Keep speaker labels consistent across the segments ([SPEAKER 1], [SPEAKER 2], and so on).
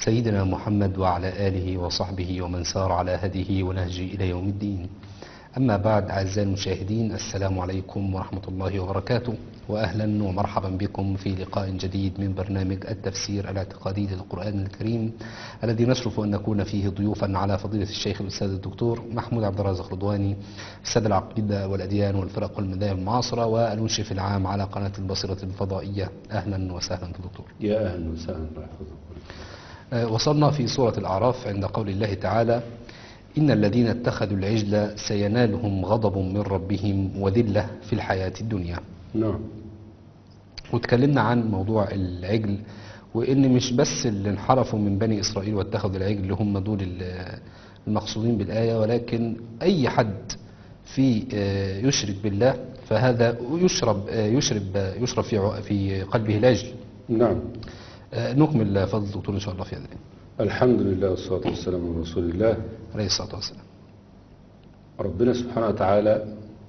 [SPEAKER 1] سيدنا محمد وعلى آله وصحبه ومن سار على هديه ونهجه إلى يوم الدين أما بعد أعزائي المشاهدين السلام عليكم ورحمة الله وبركاته وأهلا ومرحبا بكم في لقاء جديد من برنامج التفسير الاعتقادي للقرآن الكريم الذي نشرف أن نكون فيه ضيوفا على فضيلة الشيخ الأستاذ الدكتور محمود عبد الرازق رضواني أستاذ العقيدة والأديان والفرق والمذاهب المعاصرة والمنشف العام على قناة البصيرة الفضائية أهلا وسهلا دكتور
[SPEAKER 2] يا أهلا وسهلا الله يحفظكم
[SPEAKER 1] آه، وصلنا في سورة الأعراف عند قول الله تعالى إن الذين اتخذوا العجل سينالهم غضب من ربهم وذلة في الحياة الدنيا
[SPEAKER 2] نعم
[SPEAKER 1] وتكلمنا عن موضوع العجل وإن مش بس اللي انحرفوا من بني إسرائيل واتخذوا العجل اللي هم دول ال- المقصودين بالآية ولكن أي حد في آه، يشرك بالله فهذا يشرب آه، يشرب آه، يشرب في ع- في قلبه العجل
[SPEAKER 2] نعم
[SPEAKER 1] آه، نكمل فضل الدكتور إن شاء الله في هذا
[SPEAKER 2] الحمد لله والصلاة والسلام على رسول الله
[SPEAKER 1] عليه الصلاة والسلام
[SPEAKER 2] ربنا سبحانه وتعالى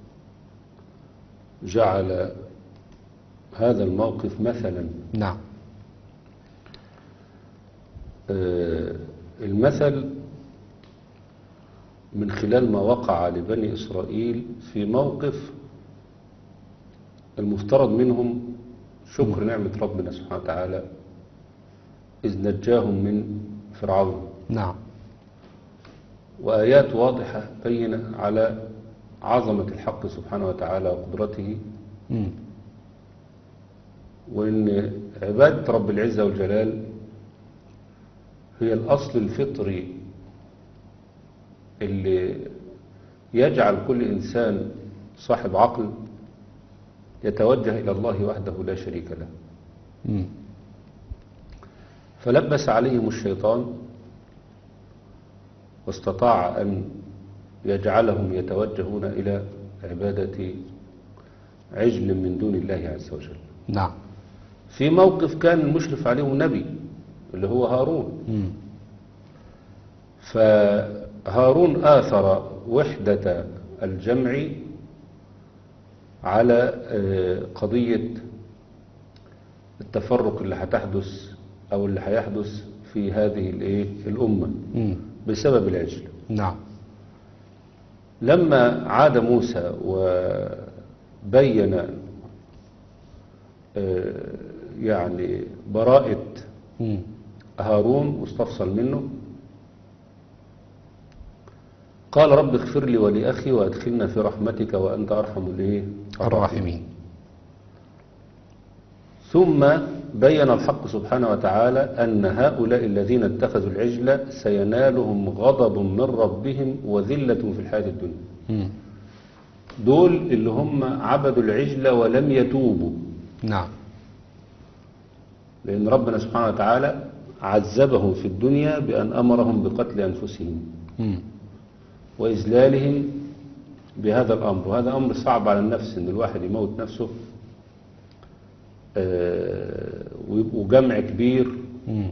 [SPEAKER 2] جعل هذا الموقف مثلا
[SPEAKER 1] نعم
[SPEAKER 2] آه، المثل من خلال ما وقع لبني إسرائيل في موقف المفترض منهم شكر نعمة ربنا سبحانه وتعالى إذ نجاهم من فرعون
[SPEAKER 1] نعم
[SPEAKER 2] وآيات واضحة بينة على عظمة الحق سبحانه وتعالى وقدرته
[SPEAKER 1] مم.
[SPEAKER 2] وإن عبادة رب العزة والجلال هي الأصل الفطري اللي يجعل كل إنسان صاحب عقل يتوجه إلى الله وحده لا شريك له
[SPEAKER 1] مم.
[SPEAKER 2] فلبس عليهم الشيطان واستطاع أن يجعلهم يتوجهون إلى عبادة عجل من دون الله عز وجل
[SPEAKER 1] نعم
[SPEAKER 2] في موقف كان المشرف عليهم نبي اللي هو هارون
[SPEAKER 1] مم.
[SPEAKER 2] فهارون آثر وحدة الجمع على آه، قضية التفرق اللي هتحدث أو اللي هيحدث في هذه الإيه الأمة
[SPEAKER 1] مم.
[SPEAKER 2] بسبب العجل
[SPEAKER 1] نعم
[SPEAKER 2] لما عاد موسى وبين آه، يعني براءة
[SPEAKER 1] مم.
[SPEAKER 2] هارون واستفصل منه قال رب اغفر لي ولأخي وأدخلنا في رحمتك وأنت أرحم الإيه؟
[SPEAKER 1] الراحمين
[SPEAKER 2] ثم بين الحق سبحانه وتعالى أن هؤلاء الذين اتخذوا العجل سينالهم غضب من ربهم وذلة في الحياة الدنيا
[SPEAKER 1] مم.
[SPEAKER 2] دول اللي هم عبدوا العجل ولم يتوبوا
[SPEAKER 1] نعم
[SPEAKER 2] لأن ربنا سبحانه وتعالى عذبهم في الدنيا بأن أمرهم بقتل أنفسهم
[SPEAKER 1] مم.
[SPEAKER 2] وإذلالهم بهذا الأمر وهذا أمر صعب على النفس إن الواحد يموت نفسه آه، ويبقوا جمع كبير
[SPEAKER 1] مم.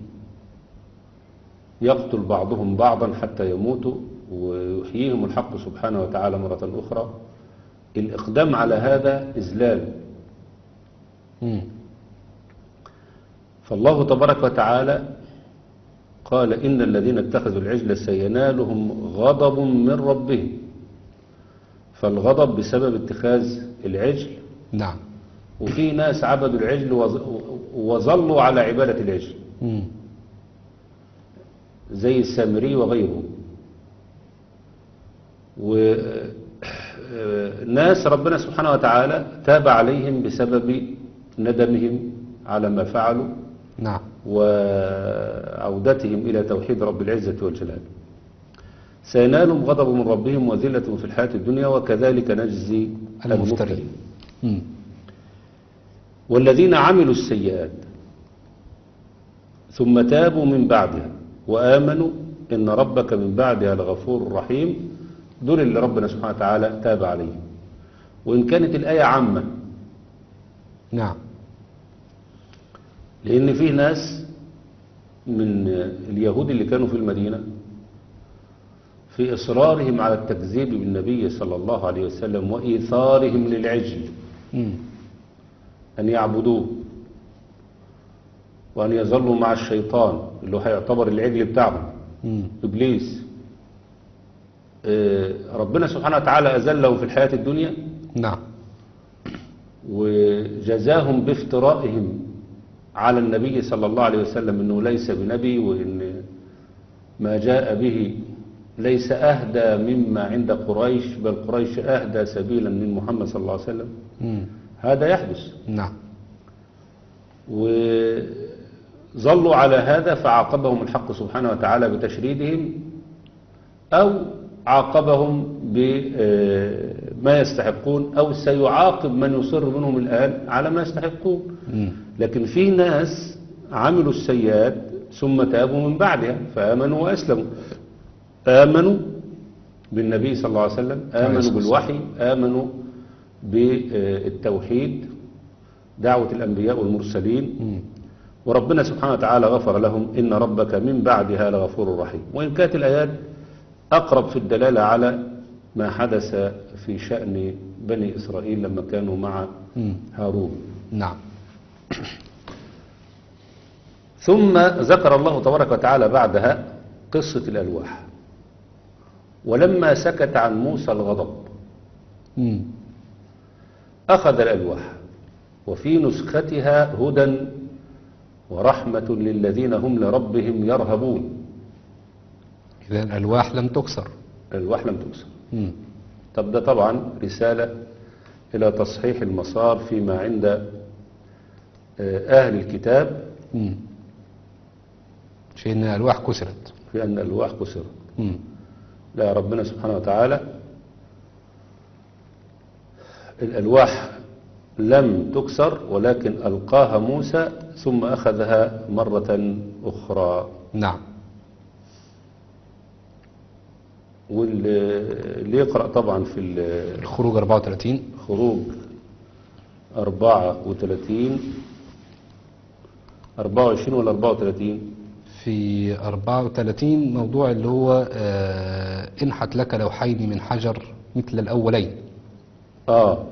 [SPEAKER 2] يقتل بعضهم بعضا حتى يموتوا ويحييهم الحق سبحانه وتعالى مرة أخرى الإقدام على هذا إذلال
[SPEAKER 1] مم.
[SPEAKER 2] فالله تبارك وتعالى قال إن الذين اتخذوا العجل سينالهم غضب من ربهم فالغضب بسبب اتخاذ العجل
[SPEAKER 1] نعم
[SPEAKER 2] وفي ناس عبدوا العجل وظ- وظلوا على عبادة العجل
[SPEAKER 1] مم.
[SPEAKER 2] زي السامري وغيره وناس ربنا سبحانه وتعالى تاب عليهم بسبب ندمهم على ما فعلوا
[SPEAKER 1] نعم
[SPEAKER 2] وعودتهم إلى توحيد رب العزة والجلال سينالهم غضب من ربهم وذلة في الحياة الدنيا وكذلك نجزي
[SPEAKER 1] المفترين
[SPEAKER 2] المفترين
[SPEAKER 1] مم.
[SPEAKER 2] والذين عملوا السيئات ثم تابوا من بعدها وآمنوا إن ربك من بعدها لغفور رحيم دول اللي ربنا سبحانه وتعالى تاب عليهم وإن كانت الآية عامة
[SPEAKER 1] نعم
[SPEAKER 2] لأن فيه ناس من اليهود اللي كانوا في المدينة في إصرارهم على التكذيب بالنبي صلى الله عليه وسلم وإيثارهم للعجل
[SPEAKER 1] مم.
[SPEAKER 2] أن يعبدوه وأن يظلوا مع الشيطان اللي هو هيعتبر العجل بتاعهم
[SPEAKER 1] مم.
[SPEAKER 2] إبليس آه، ربنا سبحانه وتعالى أذلهم في الحياة الدنيا
[SPEAKER 1] نعم
[SPEAKER 2] وجزاهم بافترائهم على النبي صلى الله عليه وسلم أنه ليس بنبي وأن ما جاء به ليس أهدى مما عند قريش بل قريش أهدى سبيلا من محمد صلى الله عليه وسلم
[SPEAKER 1] مم.
[SPEAKER 2] هذا يحدث
[SPEAKER 1] نعم
[SPEAKER 2] وظلوا على هذا فعاقبهم الحق سبحانه وتعالى بتشريدهم أو عاقبهم بما يستحقون أو سيعاقب من يصر منهم الآن على ما يستحقون
[SPEAKER 1] مم.
[SPEAKER 2] لكن في ناس عملوا السيئات ثم تابوا من بعدها فآمنوا وأسلموا آمنوا بالنبي صلى الله عليه وسلم
[SPEAKER 1] عليه
[SPEAKER 2] آمنوا
[SPEAKER 1] الصلاة
[SPEAKER 2] بالوحي آمنوا بالتوحيد دعوة الأنبياء والمرسلين
[SPEAKER 1] مم.
[SPEAKER 2] وربنا سبحانه وتعالى غفر لهم إن ربك من بعدها لغفور رحيم وإن كانت الآيات أقرب في الدلالة على ما حدث في شأن بني إسرائيل لما كانوا مع
[SPEAKER 1] مم.
[SPEAKER 2] هارون
[SPEAKER 1] نعم
[SPEAKER 2] ثم ذكر الله تبارك وتعالى بعدها قصة الألواح ولما سكت عن موسى الغضب
[SPEAKER 1] مم.
[SPEAKER 2] أخذ الألواح وفي نسختها هدى ورحمة للذين هم لربهم يرهبون
[SPEAKER 1] إذا الألواح لم تكسر
[SPEAKER 2] الألواح لم تكسر
[SPEAKER 1] مم.
[SPEAKER 2] طب ده طبعا رسالة إلى تصحيح المسار فيما عند آه، أهل الكتاب
[SPEAKER 1] مم. شيء إن الألواح كسرت
[SPEAKER 2] في أن الألواح كسرت
[SPEAKER 1] مم.
[SPEAKER 2] لا ربنا سبحانه وتعالى الألواح لم تكسر ولكن ألقاها موسى ثم أخذها مرة أخرى
[SPEAKER 1] نعم
[SPEAKER 2] واللي يقرأ طبعا في
[SPEAKER 1] الخروج 34
[SPEAKER 2] الخروج 34 24 ولا 34
[SPEAKER 1] في 34 موضوع اللي هو آه، انحت لك لوحين من حجر مثل الأولين
[SPEAKER 2] آه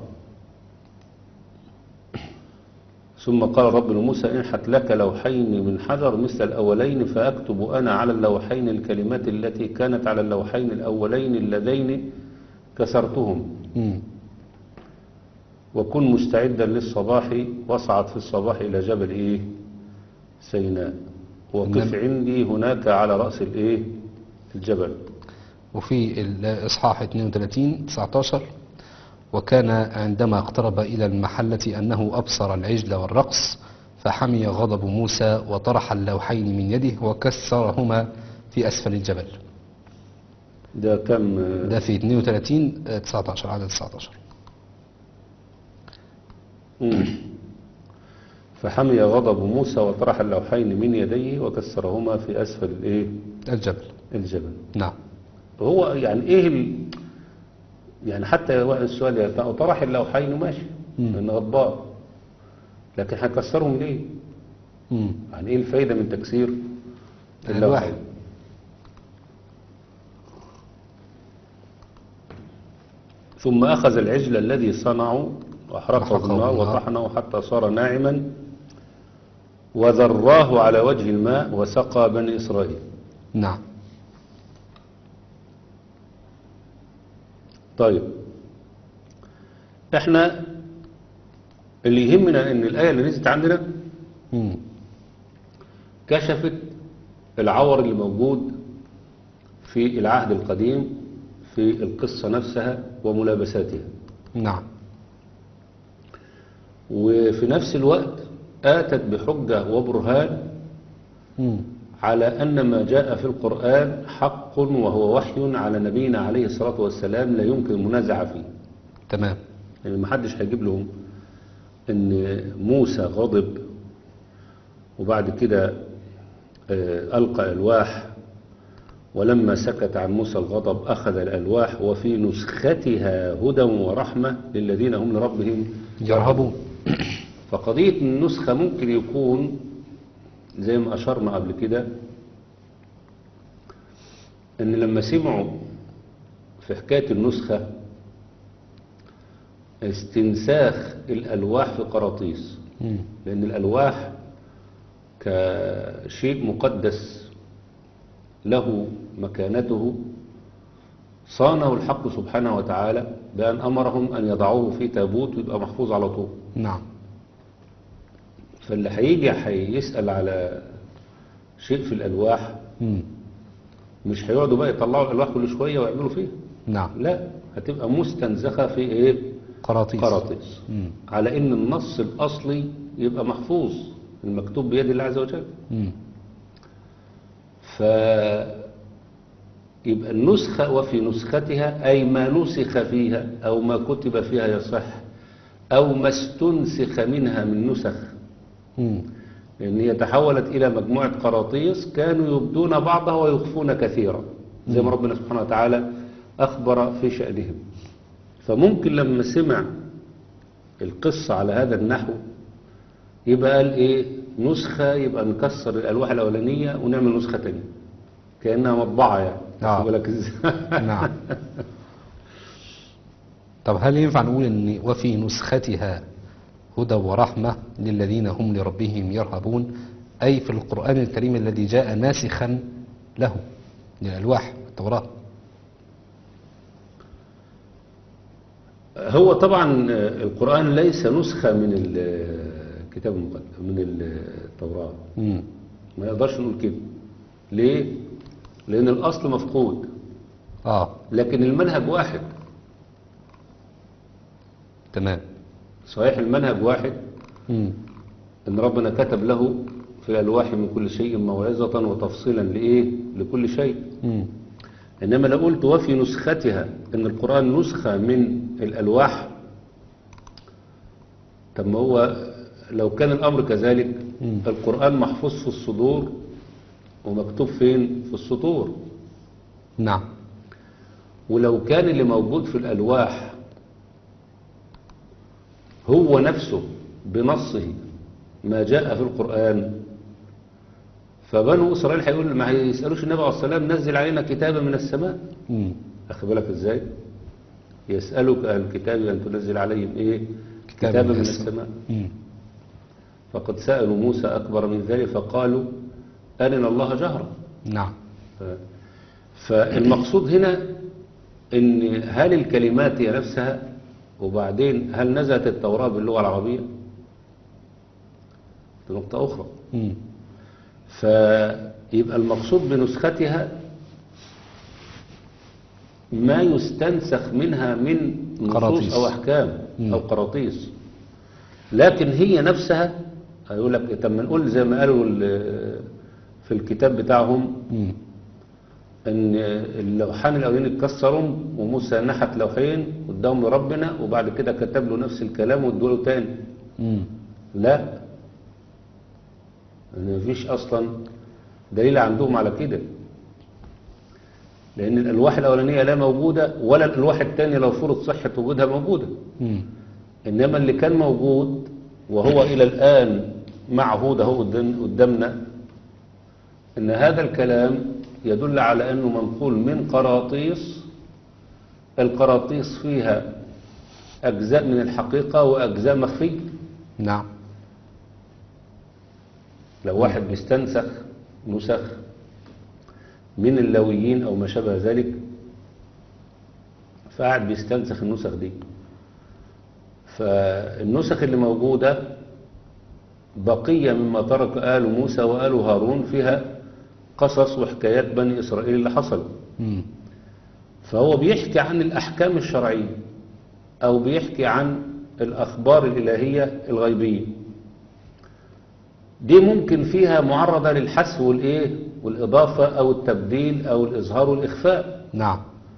[SPEAKER 2] ثم قال رب لموسى انحت لك لوحين من حجر مثل الأولين فأكتب أنا على اللوحين الكلمات التي كانت على اللوحين الأولين اللذين كسرتهم
[SPEAKER 1] مم.
[SPEAKER 2] وكن مستعدا للصباح واصعد في الصباح إلى جبل إيه سيناء وقف
[SPEAKER 1] إنما-
[SPEAKER 2] عندي هناك على رأس الإيه الجبل
[SPEAKER 1] وفي الإصحاح 32 19 وكان عندما اقترب إلى المحلة أنه أبصر العجل والرقص فحمي غضب موسى وطرح اللوحين من يده وكسرهما في أسفل الجبل
[SPEAKER 2] ده كم
[SPEAKER 1] ده في 32 آه، 19 عدد 19
[SPEAKER 2] مم. فحمي غضب موسى وطرح اللوحين من يديه وكسرهما في أسفل الإيه
[SPEAKER 1] الجبل
[SPEAKER 2] الجبل
[SPEAKER 1] نعم
[SPEAKER 2] هو يعني إيه ال... يعني حتى واحد السؤال يعني طرح اللوحين ماشي
[SPEAKER 1] مم.
[SPEAKER 2] لأن غضبان لكن هيكسرهم ليه
[SPEAKER 1] مم.
[SPEAKER 2] يعني إيه الفايدة من تكسير
[SPEAKER 1] الواحد.
[SPEAKER 2] اللوحين ثم أخذ العجل الذي صنعوا وأحرقه
[SPEAKER 1] وأحرقه
[SPEAKER 2] بالنار
[SPEAKER 1] بالنار.
[SPEAKER 2] وطحنه حتى صار ناعما وذراه على وجه الماء وسقى بني إسرائيل
[SPEAKER 1] نعم
[SPEAKER 2] طيب احنا اللي يهمنا ان الآية اللي نزلت عندنا
[SPEAKER 1] مم.
[SPEAKER 2] كشفت العور اللي موجود في العهد القديم في القصة نفسها وملابساتها
[SPEAKER 1] نعم
[SPEAKER 2] وفي نفس الوقت آتت بحجة وبرهان
[SPEAKER 1] مم.
[SPEAKER 2] على أن ما جاء في القرآن حق وهو وحي على نبينا عليه الصلاة والسلام لا يمكن المنازعة فيه
[SPEAKER 1] تمام
[SPEAKER 2] يعني ما حدش هيجيب لهم ان موسى غضب وبعد كده آه، ألقى ألواح ولما سكت عن موسى الغضب أخذ الألواح وفي نسختها هدى ورحمة للذين هم لربهم
[SPEAKER 1] يرهبون
[SPEAKER 2] فقضية النسخة ممكن يكون زي ما أشرنا قبل كده أن لما سمعوا في حكاية النسخة استنساخ الألواح في قراطيس
[SPEAKER 1] مم.
[SPEAKER 2] لأن الألواح كشيء مقدس له مكانته صانه الحق سبحانه وتعالى بأن أمرهم أن يضعوه في تابوت ويبقى محفوظ على طول
[SPEAKER 1] نعم
[SPEAKER 2] فاللي هيجي هيسأل على شيء في الألواح
[SPEAKER 1] مم.
[SPEAKER 2] مش هيقعدوا بقى يطلعوا الألواح كل شوية ويعملوا فيها
[SPEAKER 1] نعم
[SPEAKER 2] لا هتبقى مستنزخة في إيه
[SPEAKER 1] قراطيس
[SPEAKER 2] قراطيس
[SPEAKER 1] مم.
[SPEAKER 2] على إن النص الأصلي يبقى محفوظ المكتوب بيد الله عز وجل
[SPEAKER 1] مم.
[SPEAKER 2] ف يبقى النسخة وفي نسختها أي ما نسخ فيها أو ما كتب فيها يصح أو ما استنسخ منها من نسخ
[SPEAKER 1] مم.
[SPEAKER 2] لأن هي تحولت إلى مجموعة قراطيس كانوا يبدون بعضها ويخفون كثيرا زي ما ربنا سبحانه وتعالى أخبر في شأنهم فممكن لما سمع القصة على هذا النحو يبقى قال إيه نسخة يبقى نكسر الألواح الأولانية ونعمل نسخة تانية كأنها مطبعة يعني
[SPEAKER 1] آه.
[SPEAKER 2] واخد بالك إزاي
[SPEAKER 1] نعم طب هل ينفع نقول ان وفي نسختها هدى ورحمة للذين هم لربهم يرهبون أي في القرآن الكريم الذي جاء ناسخا له للألواح التوراة
[SPEAKER 2] هو طبعا القرآن ليس نسخة من الكتاب المقدس من التوراة
[SPEAKER 1] مم.
[SPEAKER 2] ما يقدرش نقول كده ليه؟ لأن الأصل مفقود
[SPEAKER 1] آه
[SPEAKER 2] لكن المنهج واحد
[SPEAKER 1] تمام
[SPEAKER 2] صحيح المنهج واحد
[SPEAKER 1] مم.
[SPEAKER 2] ان ربنا كتب له في الالواح من كل شيء موعظة وتفصيلا لايه لكل شيء
[SPEAKER 1] مم.
[SPEAKER 2] انما لو قلت وفي نسختها ان القرآن نسخة من الالواح طب ما هو لو كان الامر كذلك
[SPEAKER 1] مم.
[SPEAKER 2] القرآن محفوظ في الصدور ومكتوب فين في السطور
[SPEAKER 1] نعم
[SPEAKER 2] ولو كان اللي موجود في الألواح هو نفسه بنصه ما جاء في القرآن فبنو إسرائيل هيقول ما هيسألوش النبي عليه الصلاة والسلام نزل علينا كتابا من السماء
[SPEAKER 1] مم.
[SPEAKER 2] أخذ بالك إزاي يسألك أهل الكتاب أن تنزل عليهم إيه
[SPEAKER 1] كتابا
[SPEAKER 2] كتابا
[SPEAKER 1] من
[SPEAKER 2] من
[SPEAKER 1] السماء.
[SPEAKER 2] السماء
[SPEAKER 1] مم.
[SPEAKER 2] فقد سألوا موسى أكبر من ذلك فقالوا أرنا الله جهرا
[SPEAKER 1] نعم
[SPEAKER 2] ف- فالمقصود هنا ان هل الكلمات هي نفسها وبعدين هل نزلت التوراة باللغة العربية دي نقطة أخرى
[SPEAKER 1] مم.
[SPEAKER 2] فيبقى المقصود بنسختها ما يستنسخ منها من
[SPEAKER 1] قراطيس.
[SPEAKER 2] نصوص أو أحكام
[SPEAKER 1] مم.
[SPEAKER 2] أو قراطيس لكن هي نفسها هيقول لك طب ما نقول زي ما قالوا ال- في الكتاب بتاعهم
[SPEAKER 1] مم.
[SPEAKER 2] ان اللوحان الاولين اتكسروا وموسى نحت لوحين قدام ربنا وبعد كده كتب له نفس الكلام وادوله تاني
[SPEAKER 1] مم.
[SPEAKER 2] لا ان مفيش اصلا دليل عندهم على كده لان الالواح الاولانيه لا موجوده ولا الالواح الثانيه لو فرض صحه وجودها موجوده
[SPEAKER 1] مم.
[SPEAKER 2] انما اللي كان موجود وهو الى الان معهود اهو قدام- قدامنا ان هذا الكلام يدل على انه منقول من قراطيس القراطيس فيها اجزاء من الحقيقه واجزاء مخفيه
[SPEAKER 1] نعم
[SPEAKER 2] لو واحد بيستنسخ نسخ من اللويين او ما شابه ذلك فقاعد بيستنسخ النسخ دي فالنسخ اللي موجودة بقية مما ترك آل موسى وآل هارون فيها قصص وحكايات بني إسرائيل اللي حصلوا
[SPEAKER 1] مم.
[SPEAKER 2] فهو بيحكي عن الأحكام الشرعية أو بيحكي عن الأخبار الإلهية الغيبية دي ممكن فيها معرضة للحذف والإيه والإضافة أو التبديل أو الإظهار والإخفاء
[SPEAKER 1] نعم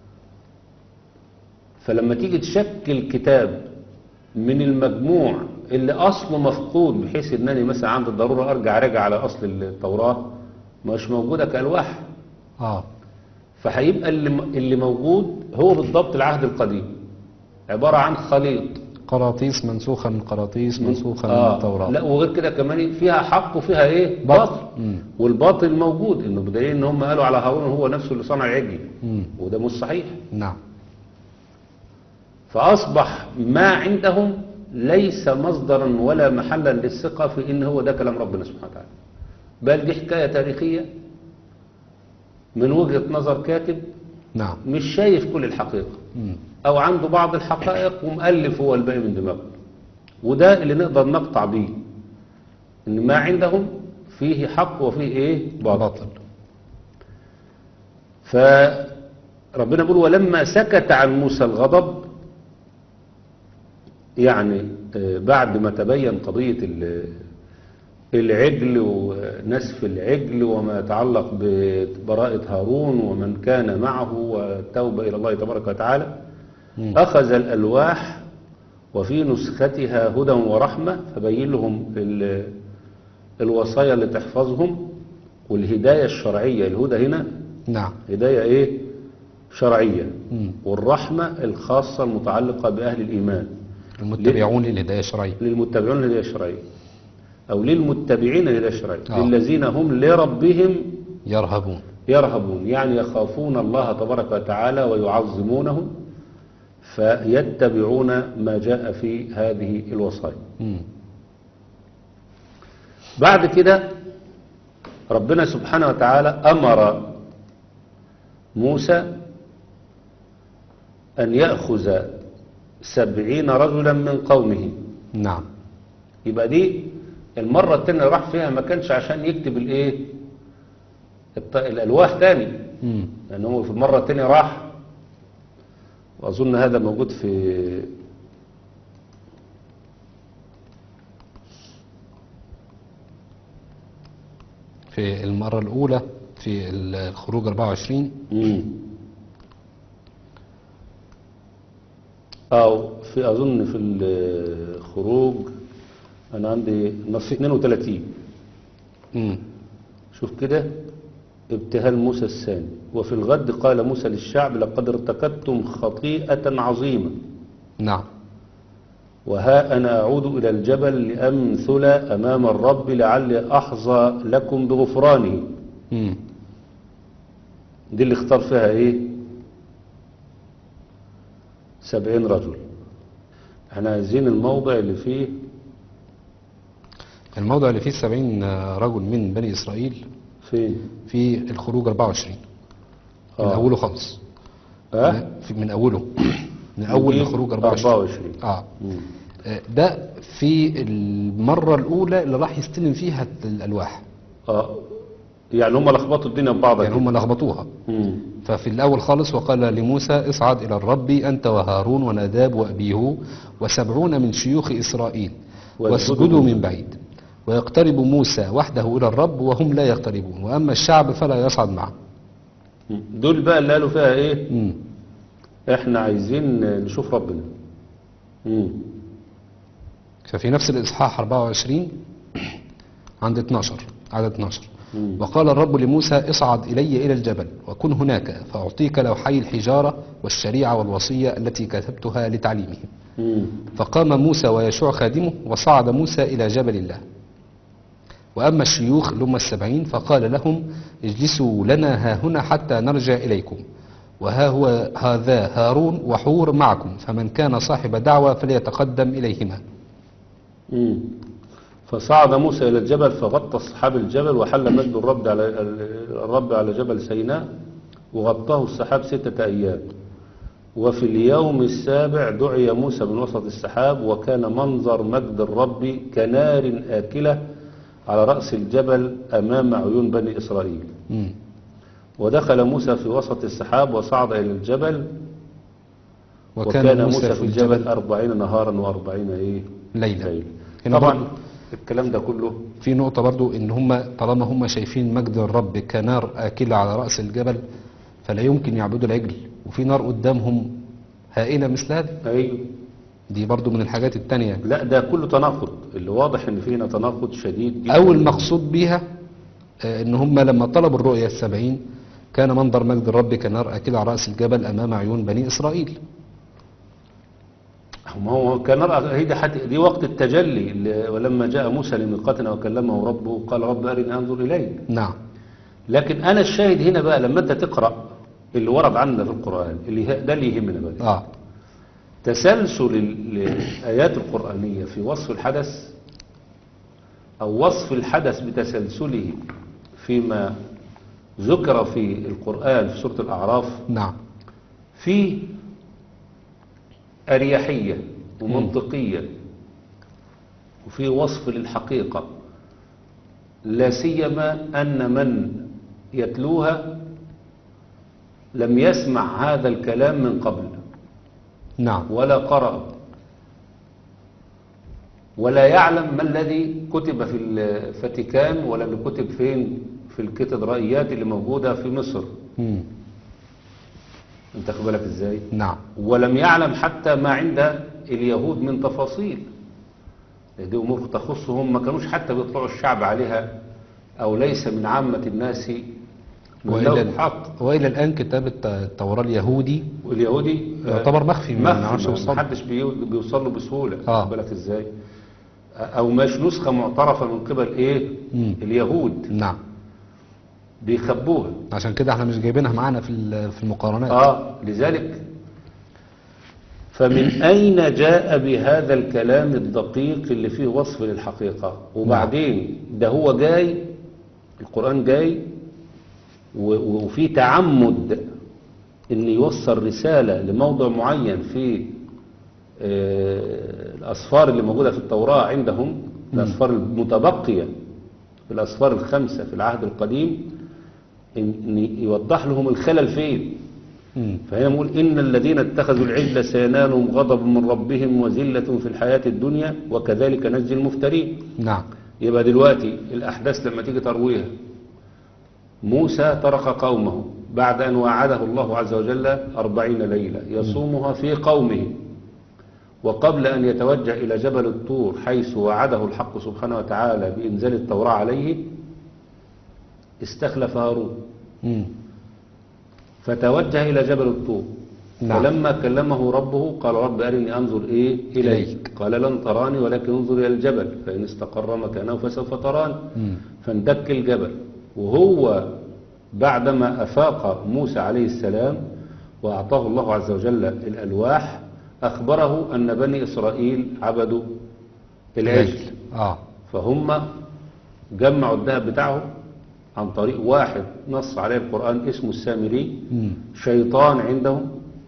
[SPEAKER 2] فلما تيجي تشكل كتاب من المجموع اللي أصله مفقود بحيث أنني مثلا عند الضرورة أرجع راجع على أصل التوراة مش موجودة كألواح
[SPEAKER 1] آه
[SPEAKER 2] فهيبقى اللي اللي موجود هو بالضبط العهد القديم عبارة عن خليط
[SPEAKER 1] قراطيس منسوخة من قراطيس منسوخة من
[SPEAKER 2] آه
[SPEAKER 1] التوراة
[SPEAKER 2] لا وغير كده كمان فيها حق وفيها ايه
[SPEAKER 1] باطل.
[SPEAKER 2] باطل
[SPEAKER 1] مم.
[SPEAKER 2] والباطل موجود انه بدليل ان هم قالوا على هارون هو نفسه اللي صنع العجل
[SPEAKER 1] مم.
[SPEAKER 2] وده مش صحيح
[SPEAKER 1] نعم
[SPEAKER 2] فاصبح ما عندهم ليس مصدرا ولا محلا للثقة في ان هو ده كلام ربنا سبحانه وتعالى بل دي حكاية تاريخية من وجهة نظر كاتب
[SPEAKER 1] نعم
[SPEAKER 2] مش شايف كل الحقيقة
[SPEAKER 1] مم.
[SPEAKER 2] أو عنده بعض الحقائق ومؤلف هو الباقي من دماغه وده اللي نقدر نقطع بيه إن ما عندهم فيه حق وفيه إيه باطل
[SPEAKER 1] باطل
[SPEAKER 2] فربنا بيقول ولما سكت عن موسى الغضب يعني آه، بعد ما تبين قضية ال- العجل ونسف العجل وما يتعلق ببراءة هارون ومن كان معه والتوبة إلى الله تبارك وتعالى
[SPEAKER 1] مم.
[SPEAKER 2] أخذ الألواح وفي نسختها هدى ورحمة فبين لهم ال- الوصايا اللي تحفظهم والهداية الشرعية الهدى هنا
[SPEAKER 1] نعم
[SPEAKER 2] هداية ايه شرعية
[SPEAKER 1] مم.
[SPEAKER 2] والرحمة الخاصة المتعلقة بأهل الإيمان
[SPEAKER 1] المتبعون للهداية الشرعية
[SPEAKER 2] للمتبعون للهداية الشرعية أو للمتبعين للهداية الشرعية
[SPEAKER 1] آه.
[SPEAKER 2] للذين هم لربهم
[SPEAKER 1] يرهبون
[SPEAKER 2] يرهبون يعني يخافون الله تبارك وتعالى ويعظمونه فيتبعون ما جاء في هذه الوصايا
[SPEAKER 1] مم.
[SPEAKER 2] بعد كده ربنا سبحانه وتعالى أمر موسى أن يأخذ سبعين رجلا من قومه
[SPEAKER 1] نعم
[SPEAKER 2] يبقى دي المرة التانية اللي راح فيها ما كانش عشان يكتب الايه الط- الألواح تاني
[SPEAKER 1] مم.
[SPEAKER 2] لأن هو في المرة التانية راح وأظن هذا موجود في
[SPEAKER 1] في المرة الأولى في الخروج 24
[SPEAKER 2] مم. أو في أظن في الخروج أنا عندي نص 32
[SPEAKER 1] مم.
[SPEAKER 2] شوف كده ابتهال موسى الثاني وفي الغد قال موسى للشعب لقد ارتكبتم خطيئة عظيمة
[SPEAKER 1] نعم
[SPEAKER 2] وها أنا أعود إلى الجبل لأمثل أمام الرب لعلي أحظى لكم بغفرانه
[SPEAKER 1] مم.
[SPEAKER 2] دي اللي اختار فيها إيه سبعين رجل احنا عايزين الموضع اللي فيه
[SPEAKER 1] الموضع اللي فيه 70 رجل من بني إسرائيل
[SPEAKER 2] فين
[SPEAKER 1] في الخروج 24 من
[SPEAKER 2] آه.
[SPEAKER 1] أوله خالص
[SPEAKER 2] ها
[SPEAKER 1] في من أوله من أول
[SPEAKER 2] دي
[SPEAKER 1] الخروج 24
[SPEAKER 2] 24
[SPEAKER 1] اه
[SPEAKER 2] مم.
[SPEAKER 1] آه، ده في المرة الأولى اللي راح يستلم فيها الألواح
[SPEAKER 2] اه يعني هم لخبطوا الدنيا ببعضها
[SPEAKER 1] يعني
[SPEAKER 2] كده.
[SPEAKER 1] هم لخبطوها
[SPEAKER 2] مم.
[SPEAKER 1] ففي الأول خالص وقال لموسى اصعد إلى الرب أنت وهارون وناداب وأبيه وسبعون من شيوخ إسرائيل
[SPEAKER 2] واسجدوا
[SPEAKER 1] واسجدوا
[SPEAKER 2] من
[SPEAKER 1] من بعيد ويقترب موسى وحده إلى الرب وهم لا يقتربون وأما الشعب فلا يصعد معه
[SPEAKER 2] مم. دول بقى اللي قالوا فيها ايه
[SPEAKER 1] مم.
[SPEAKER 2] احنا عايزين نشوف ربنا مم.
[SPEAKER 1] ففي نفس الإصحاح 24 عند 12 عدد 12
[SPEAKER 2] مم.
[SPEAKER 1] وقال الرب لموسى اصعد إلي إلى الجبل وكن هناك فأعطيك لوحي الحجارة والشريعة والوصية التي كتبتها لتعليمهم
[SPEAKER 2] مم.
[SPEAKER 1] فقام موسى ويشوع خادمه وصعد موسى إلى جبل الله وأما الشيوخ لما السبعين فقال لهم اجلسوا لنا ها هنا حتى نرجع إليكم وها هو هذا هارون وحور معكم فمن كان صاحب دعوة فليتقدم إليهما
[SPEAKER 2] مم. فصعد موسى إلى الجبل فغطى السحاب الجبل وحل مجد الرب على الرب على جبل سيناء وغطاه السحاب ستة أيام وفي اليوم السابع دعي موسى من وسط السحاب وكان منظر مجد الرب كنار آكلة على رأس الجبل أمام عيون بني إسرائيل
[SPEAKER 1] مم.
[SPEAKER 2] ودخل موسى في وسط السحاب وصعد إلى الجبل وكان, موسى في الجبل أربعين نهارا وأربعين إيه
[SPEAKER 1] ليلة
[SPEAKER 2] ليلة
[SPEAKER 1] هنا
[SPEAKER 2] طبعا
[SPEAKER 1] برضو
[SPEAKER 2] الكلام ده كله
[SPEAKER 1] في نقطة برضو إن هم طالما هم شايفين مجد الرب كنار آكلة على رأس الجبل فلا يمكن يعبدوا العجل وفي نار قدامهم هائلة مثل هذه
[SPEAKER 2] أيوه
[SPEAKER 1] دي برضو من الحاجات التانية
[SPEAKER 2] لا ده كله تناقض اللي واضح ان فينا تناقض شديد جدا
[SPEAKER 1] أو المقصود بيها آه، إن هم لما طلبوا الرؤية السبعين كان منظر مجد الرب كنار آكلة على رأس الجبل أمام عيون بني إسرائيل
[SPEAKER 2] ما هو كان رأى هي دي, حت... دي وقت التجلي اللي ولما جاء موسى لميقاتنا وكلمه ربه قال رب أرني أنظر إليك
[SPEAKER 1] نعم
[SPEAKER 2] لكن أنا الشاهد هنا بقى لما أنت تقرأ اللي ورد عندنا في القرآن اللي ه- ده اللي يهمنا بقى
[SPEAKER 1] آه
[SPEAKER 2] تسلسل ال- الآيات القرآنية في وصف الحدث أو وصف الحدث بتسلسله فيما ذكر في القرآن في سورة الأعراف
[SPEAKER 1] نعم
[SPEAKER 2] فيه أريحية ومنطقية وفي وصف للحقيقة لا سيما أن من يتلوها لم يسمع هذا الكلام من قبل
[SPEAKER 1] نعم
[SPEAKER 2] ولا قرأ ولا يعلم ما الذي كتب في الفاتيكان ولا اللي كتب فين في الكاتدرائيات اللي موجودة في مصر
[SPEAKER 1] مم.
[SPEAKER 2] انت خد بالك ازاي
[SPEAKER 1] نعم
[SPEAKER 2] ولم يعلم حتى ما عند اليهود من تفاصيل دي امور تخصهم ما كانوش حتى بيطلعوا الشعب عليها او ليس من عامة الناس من له
[SPEAKER 1] وإلى,
[SPEAKER 2] الحق
[SPEAKER 1] وإلى الآن كتاب الت- التوراة اليهودي
[SPEAKER 2] واليهودي آه،
[SPEAKER 1] يعتبر مخفي ما نعرفش
[SPEAKER 2] مخفي
[SPEAKER 1] يوصل.
[SPEAKER 2] ما حدش بي- بيوصل له بسهولة
[SPEAKER 1] آه.
[SPEAKER 2] خد بالك ازاي او مش نسخة معترفة من قبل ايه
[SPEAKER 1] مم.
[SPEAKER 2] اليهود
[SPEAKER 1] نعم
[SPEAKER 2] بيخبوها
[SPEAKER 1] عشان كده احنا مش جايبينها معانا في ال- في المقارنات
[SPEAKER 2] اه لذلك فمن أين جاء بهذا الكلام الدقيق اللي فيه وصف للحقيقة وبعدين ده هو جاي القرآن جاي و- وفي تعمد ان يوصل رسالة لموضع معين في آه، الأصفار اللي موجودة في التوراة عندهم الأصفار المتبقية في الأصفار الخمسة في العهد القديم إن إن يوضح لهم الخلل فين
[SPEAKER 1] مم.
[SPEAKER 2] فهنا نقول إن الذين اتخذوا العجل سينالهم غضب من ربهم وذلة في الحياة الدنيا وكذلك نجزي المفترين
[SPEAKER 1] نعم
[SPEAKER 2] يبقى دلوقتي الأحداث لما تيجي ترويها موسى ترك قومه بعد أن وعده الله عز وجل أربعين ليلة يصومها في قومه وقبل أن يتوجه إلى جبل الطور حيث وعده الحق سبحانه وتعالى بإنزال التوراة عليه استخلف هارون
[SPEAKER 1] مم.
[SPEAKER 2] فتوجه إلى جبل الطور
[SPEAKER 1] نعم.
[SPEAKER 2] فلما كلمه ربه قال رب أرني أنظر إيه إليك
[SPEAKER 1] إليك.
[SPEAKER 2] قال لن تراني ولكن انظر إلى الجبل فإن استقر مكانه فسوف تراني
[SPEAKER 1] مم.
[SPEAKER 2] فاندك الجبل وهو بعدما أفاق موسى عليه السلام وأعطاه الله عز وجل الألواح أخبره أن بني إسرائيل عبدوا العجل
[SPEAKER 1] اه
[SPEAKER 2] فهم جمعوا الذهب بتاعهم عن طريق واحد نص عليه القرآن اسمه السامري
[SPEAKER 1] مم.
[SPEAKER 2] شيطان عندهم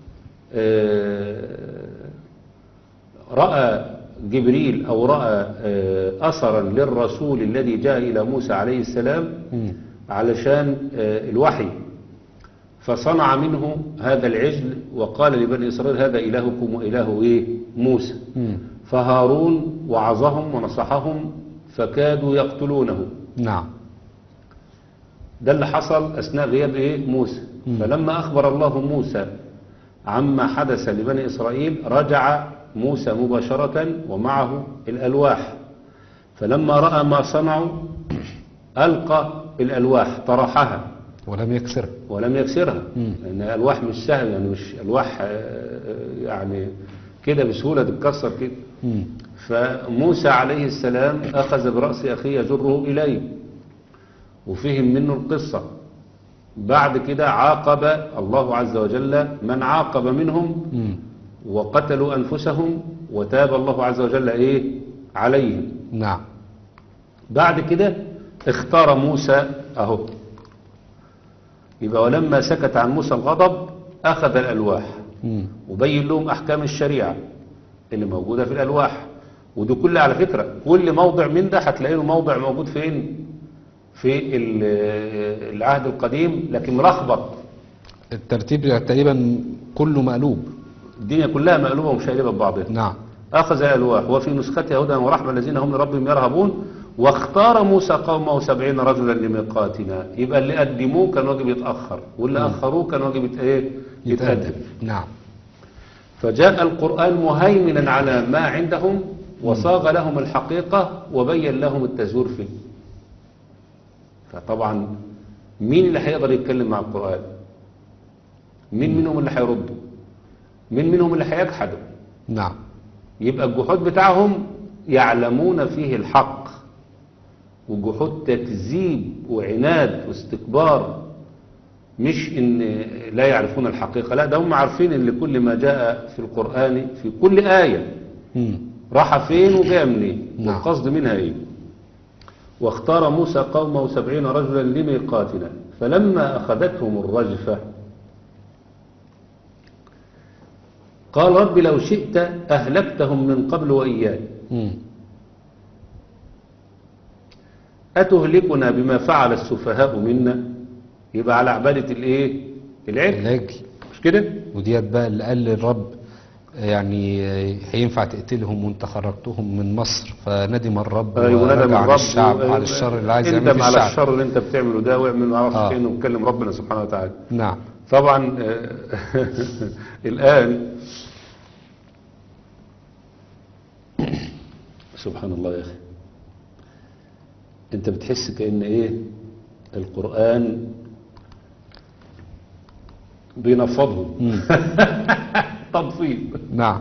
[SPEAKER 2] آه، رأى جبريل أو رأى آه، أثرا للرسول الذي جاء إلى موسى عليه السلام
[SPEAKER 1] مم.
[SPEAKER 2] علشان آه، الوحي فصنع منه هذا العجل وقال لبني إسرائيل هذا إلهكم وإله إيه موسى
[SPEAKER 1] مم.
[SPEAKER 2] فهارون وعظهم ونصحهم فكادوا يقتلونه
[SPEAKER 1] نعم
[SPEAKER 2] ده اللي حصل أثناء غياب إيه موسى
[SPEAKER 1] مم.
[SPEAKER 2] فلما أخبر الله موسى عما حدث لبني إسرائيل رجع موسى مباشرة ومعه الألواح فلما رأى ما صنعوا ألقى الألواح طرحها
[SPEAKER 1] ولم يكسر
[SPEAKER 2] ولم يكسرها
[SPEAKER 1] مم.
[SPEAKER 2] لأن الألواح مش سهل يعني مش ألواح آه، آه، يعني كده بسهولة تتكسر كده
[SPEAKER 1] مم.
[SPEAKER 2] فموسى عليه السلام أخذ برأس أخيه يجره إليه وفهم منه القصة بعد كده عاقب الله عز وجل من عاقب منهم
[SPEAKER 1] مم.
[SPEAKER 2] وقتلوا أنفسهم وتاب الله عز وجل إيه عليهم
[SPEAKER 1] نعم
[SPEAKER 2] بعد كده اختار موسى أهو يبقى ولما سكت عن موسى الغضب أخذ الألواح
[SPEAKER 1] مم.
[SPEAKER 2] وبين لهم أحكام الشريعة اللي موجودة في الألواح ودي كل على فكرة كل موضع من ده هتلاقي له موضع موجود فين في ال- العهد القديم لكن ملخبط
[SPEAKER 1] الترتيب تقريبا كله مقلوب
[SPEAKER 2] الدنيا كلها مقلوبة ومشقلبة ببعضها
[SPEAKER 1] نعم
[SPEAKER 2] أخذ الألواح وفي نسختها هدى ورحمة الذين هم لربهم يرهبون واختار موسى قومه سبعين رجلا لميقاتنا يبقى اللي قدموه كان واجب يتأخر واللي أخروه كان واجب يت- إيه؟ يتقدم
[SPEAKER 1] نعم
[SPEAKER 2] فجاء القرآن مهيمنا على ما عندهم وصاغ لهم الحقيقة وبين لهم التزوير فيه فطبعا مين اللي هيقدر يتكلم مع القرآن مين منهم اللي هيردوا مين منهم اللي هيجحدوا
[SPEAKER 1] نعم
[SPEAKER 2] يبقى الجحود بتاعهم يعلمون فيه الحق وجحود تكذيب وعناد واستكبار مش ان لا يعرفون الحقيقة لا ده هم عارفين ان لكل ما جاء في القرآن في كل آية
[SPEAKER 1] مم.
[SPEAKER 2] راح فين وجاء منين
[SPEAKER 1] نعم.
[SPEAKER 2] والقصد منها ايه واختار موسى قومه سبعين رجلا لميقاتنا فلما أخذتهم الرجفة قال رب لو شئت أهلكتهم من قبل وإياي
[SPEAKER 1] مم.
[SPEAKER 2] أتهلكنا بما فعل السفهاء منا يبقى على عبادة الإيه العجل
[SPEAKER 1] العجل
[SPEAKER 2] مش كده
[SPEAKER 1] وديت بقى اللي قال للرب يعني هينفع تقتلهم وانت خرجتهم من مصر فندم الرب
[SPEAKER 2] أيوة ندم
[SPEAKER 1] ورجع على
[SPEAKER 2] الرب
[SPEAKER 1] الشعب
[SPEAKER 2] و-
[SPEAKER 1] على الشر اللي عايز يعمله
[SPEAKER 2] اندم
[SPEAKER 1] في
[SPEAKER 2] على
[SPEAKER 1] الشعب
[SPEAKER 2] الشر اللي انت بتعمله ده واعمل ما اعرفش
[SPEAKER 1] آه.
[SPEAKER 2] فين وبتكلم ربنا سبحانه وتعالى
[SPEAKER 1] نعم
[SPEAKER 2] طبعا آه، الآن سبحان الله يا أخي أنت بتحس كأن إيه القرآن بينفضهم
[SPEAKER 1] مم.
[SPEAKER 2] تنفيض
[SPEAKER 1] نعم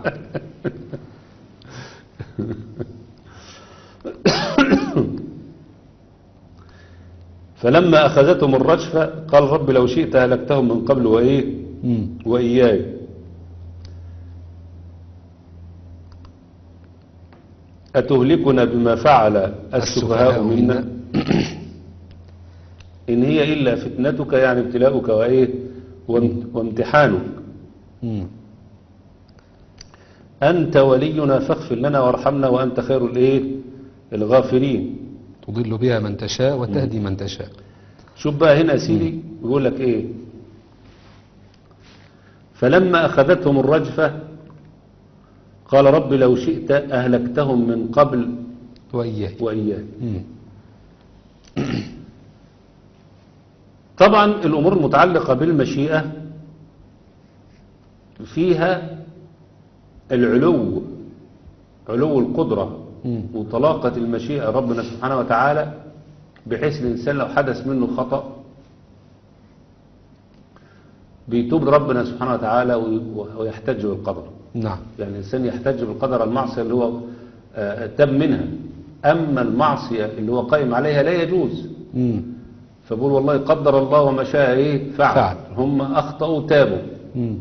[SPEAKER 2] فلما أخذتهم الرجفة قال رب لو شئت أهلكتهم من قبل وإيه
[SPEAKER 1] مم.
[SPEAKER 2] وإياي أتهلكنا بما فعل السفهاء منا إن هي إلا فتنتك يعني ابتلاؤك وإيه وام- وامتحانك
[SPEAKER 1] مم.
[SPEAKER 2] أنت ولينا فاغفر لنا وارحمنا وأنت خير الإيه الغافرين
[SPEAKER 1] تضل بها من تشاء وتهدي من تشاء
[SPEAKER 2] شوف بقى هنا يا سيدي يقول لك ايه فلما اخذتهم الرجفة قال رب لو شئت اهلكتهم من قبل
[SPEAKER 1] وإياي
[SPEAKER 2] واياي
[SPEAKER 1] مم.
[SPEAKER 2] طبعا الامور المتعلقة بالمشيئة فيها العلو علو القدرة
[SPEAKER 1] مم.
[SPEAKER 2] وطلاقة المشيئة ربنا سبحانه وتعالى بحيث الإنسان لو حدث منه خطأ بيتوب ربنا سبحانه وتعالى وي- ويحتج بالقدر
[SPEAKER 1] نعم
[SPEAKER 2] يعني الإنسان يحتج بالقدر المعصية اللي هو آه، تاب منها أما المعصية اللي هو قائم عليها لا يجوز
[SPEAKER 1] مم.
[SPEAKER 2] فبقول والله قدر الله وما شاء إيه فعل,
[SPEAKER 1] فعل.
[SPEAKER 2] هم أخطأوا تابوا
[SPEAKER 1] مم.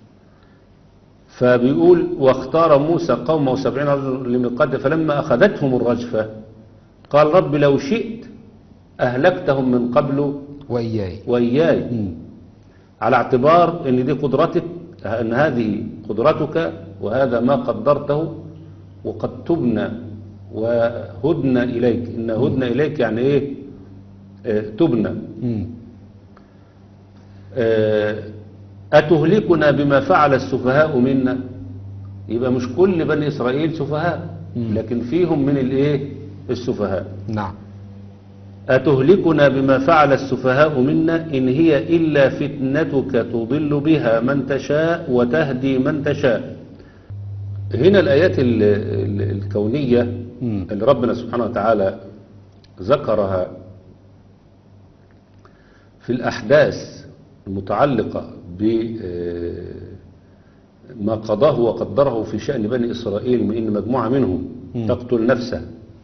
[SPEAKER 2] فبيقول واختار موسى قومه سبعين رجل لميقات فلما أخذتهم الرجفة قال رب لو شئت أهلكتهم من قبل
[SPEAKER 1] وإياي
[SPEAKER 2] وإياي
[SPEAKER 1] مم.
[SPEAKER 2] على اعتبار أن دي قدرتك أن هذه قدرتك وهذا ما قدرته وقد تبنى وهدنا إليك إن هدنا إليك يعني إيه آه، تبنى
[SPEAKER 1] مم.
[SPEAKER 2] آه، أتهلكنا بما فعل السفهاء منا يبقى مش كل بني إسرائيل سفهاء
[SPEAKER 1] مم.
[SPEAKER 2] لكن فيهم من الإيه السفهاء
[SPEAKER 1] نعم
[SPEAKER 2] أتهلكنا بما فعل السفهاء منا إن هي إلا فتنتك تضل بها من تشاء وتهدي من تشاء هنا الآيات ال- ال- الكونية
[SPEAKER 1] مم.
[SPEAKER 2] اللي ربنا سبحانه وتعالى ذكرها في الأحداث المتعلقة بما قضاه وقدره في شأن بني إسرائيل من إن مجموعة منهم
[SPEAKER 1] مم.
[SPEAKER 2] تقتل نفسها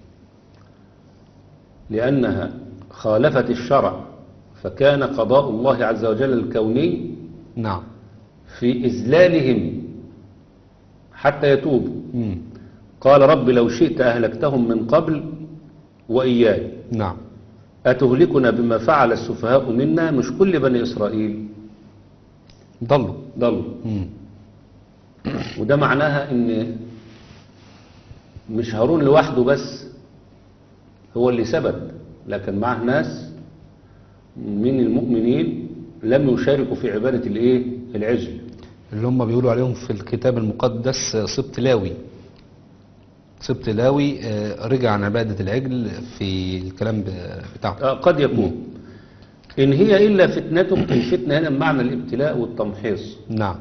[SPEAKER 2] لأنها خالفت الشرع فكان قضاء الله عز وجل الكوني
[SPEAKER 1] نعم
[SPEAKER 2] في إذلالهم حتى يتوبوا
[SPEAKER 1] مم.
[SPEAKER 2] قال رب لو شئت أهلكتهم من قبل وإياي
[SPEAKER 1] نعم
[SPEAKER 2] أتهلكنا بما فعل السفهاء منا مش كل بني إسرائيل
[SPEAKER 1] ضلوا
[SPEAKER 2] ضلوا
[SPEAKER 1] مم.
[SPEAKER 2] وده معناها ان مش هارون لوحده بس هو اللي ثبت لكن معه ناس من المؤمنين لم يشاركوا في عبادة الايه العجل
[SPEAKER 1] اللي هم بيقولوا عليهم في الكتاب المقدس سبط لاوي سبط لاوي آه، رجع عن عبادة العجل في الكلام ب- بتاعه
[SPEAKER 2] آه، قد يكون إن هي إلا فتنتك الفتنة هنا بمعنى الابتلاء والتمحيص
[SPEAKER 1] نعم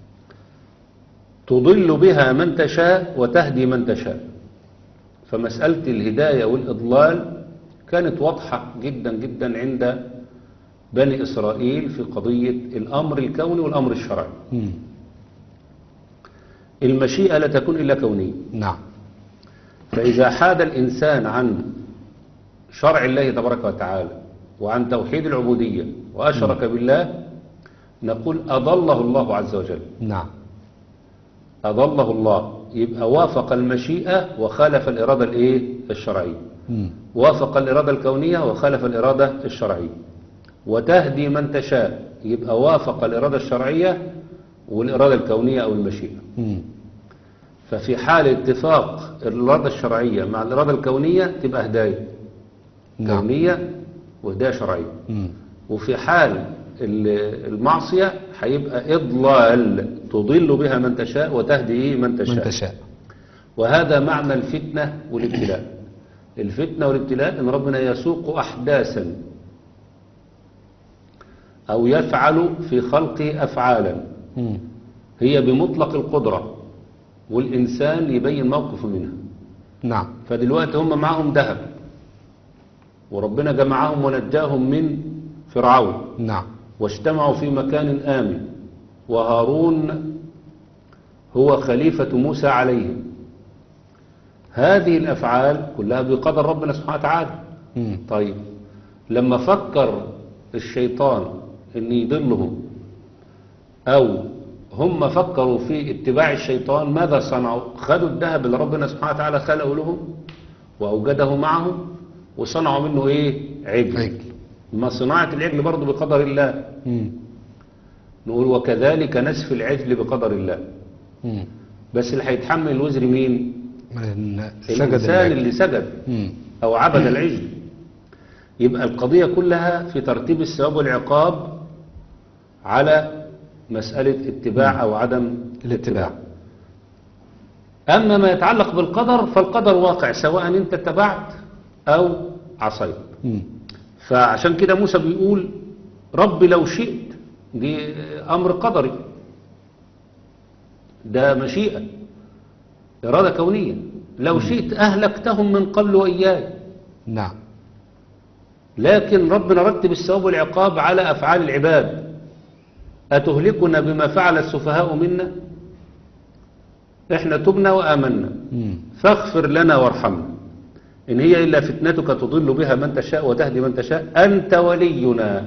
[SPEAKER 2] تضل بها من تشاء وتهدي من تشاء فمسألة الهداية والإضلال كانت واضحة جدا جدا عند بني إسرائيل في قضية الأمر الكوني والأمر الشرعي
[SPEAKER 1] مم.
[SPEAKER 2] المشيئة لا تكون إلا كونية
[SPEAKER 1] نعم
[SPEAKER 2] فإذا حاد الإنسان عن شرع الله تبارك وتعالى وعن توحيد العبودية وأشرك بالله نقول أضله الله عز وجل
[SPEAKER 1] نعم
[SPEAKER 2] أضله الله يبقى وافق المشيئة وخالف الإرادة الإيه الشرعية
[SPEAKER 1] مم.
[SPEAKER 2] وافق الإرادة الكونية وخالف الإرادة الشرعية وتهدي من تشاء يبقى وافق الإرادة الشرعية والإرادة الكونية أو المشيئة
[SPEAKER 1] مم.
[SPEAKER 2] ففي حال اتفاق الإرادة الشرعية مع الإرادة الكونية تبقى هداية
[SPEAKER 1] نعم.
[SPEAKER 2] كونية وهداية شرعية
[SPEAKER 1] مم.
[SPEAKER 2] وفي حال ال- المعصية هيبقى إضلال تضل بها من تشاء وتهدي من تشاء
[SPEAKER 1] من تشاء
[SPEAKER 2] وهذا معنى الفتنة والابتلاء الفتنة والابتلاء إن ربنا يسوق أحداثا أو يفعل في خلقه أفعالا
[SPEAKER 1] مم.
[SPEAKER 2] هي بمطلق القدرة والإنسان يبين موقفه منها
[SPEAKER 1] نعم
[SPEAKER 2] فدلوقتي هم معهم ذهب وربنا جمعهم ونجاهم من فرعون
[SPEAKER 1] نعم
[SPEAKER 2] واجتمعوا في مكان آمن وهارون هو خليفة موسى عليهم هذه الأفعال كلها بقدر ربنا سبحانه وتعالى
[SPEAKER 1] مم.
[SPEAKER 2] طيب لما فكر الشيطان ان يضلهم او هم فكروا في اتباع الشيطان ماذا صنعوا خدوا الذهب اللي ربنا سبحانه وتعالى خلقه لهم واوجده معهم وصنعوا منه ايه عجل,
[SPEAKER 1] عجل.
[SPEAKER 2] ما صناعة العجل برضه بقدر الله
[SPEAKER 1] مم.
[SPEAKER 2] نقول وكذلك نسف العجل بقدر الله
[SPEAKER 1] مم.
[SPEAKER 2] بس اللي هيتحمل الوزر مين
[SPEAKER 1] من سجد
[SPEAKER 2] الإنسان
[SPEAKER 1] العجل.
[SPEAKER 2] اللي سجد
[SPEAKER 1] مم.
[SPEAKER 2] أو عبد العجل يبقى القضية كلها في ترتيب الثواب والعقاب على مسألة اتباع أو عدم
[SPEAKER 1] الاتباع
[SPEAKER 2] أما ما يتعلق بالقدر فالقدر واقع سواء أنت اتبعت أو عصيت
[SPEAKER 1] مم.
[SPEAKER 2] فعشان كده موسى بيقول رب لو شئت دي أمر قدري ده مشيئة إرادة كونية لو شئت أهلكتهم من قبل وإياي
[SPEAKER 1] نعم
[SPEAKER 2] لكن ربنا رتب الثواب والعقاب على أفعال العباد أتهلكنا بما فعل السفهاء منا إحنا تبنا وآمنا
[SPEAKER 1] مم.
[SPEAKER 2] فاغفر لنا وارحمنا إن هي إلا فتنتك تضل بها من تشاء وتهدي من تشاء أنت ولينا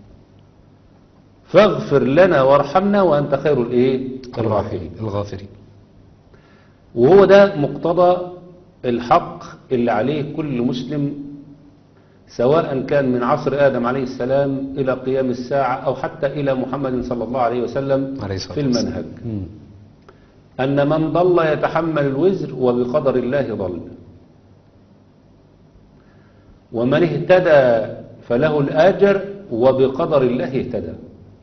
[SPEAKER 2] فاغفر لنا وارحمنا وأنت خير الإيه الراحمين
[SPEAKER 1] الغافرين
[SPEAKER 2] وهو ده مقتضى الحق اللي عليه كل مسلم سواء كان من عصر آدم عليه السلام إلى قيام الساعة أو حتى إلى محمد صلى الله عليه وسلم
[SPEAKER 1] عليه الصلاة
[SPEAKER 2] في
[SPEAKER 1] والسلام.
[SPEAKER 2] المنهج
[SPEAKER 1] مم.
[SPEAKER 2] أن من ضل يتحمل الوزر وبقدر الله ضل ومن اهتدى فله الآجر وبقدر الله اهتدى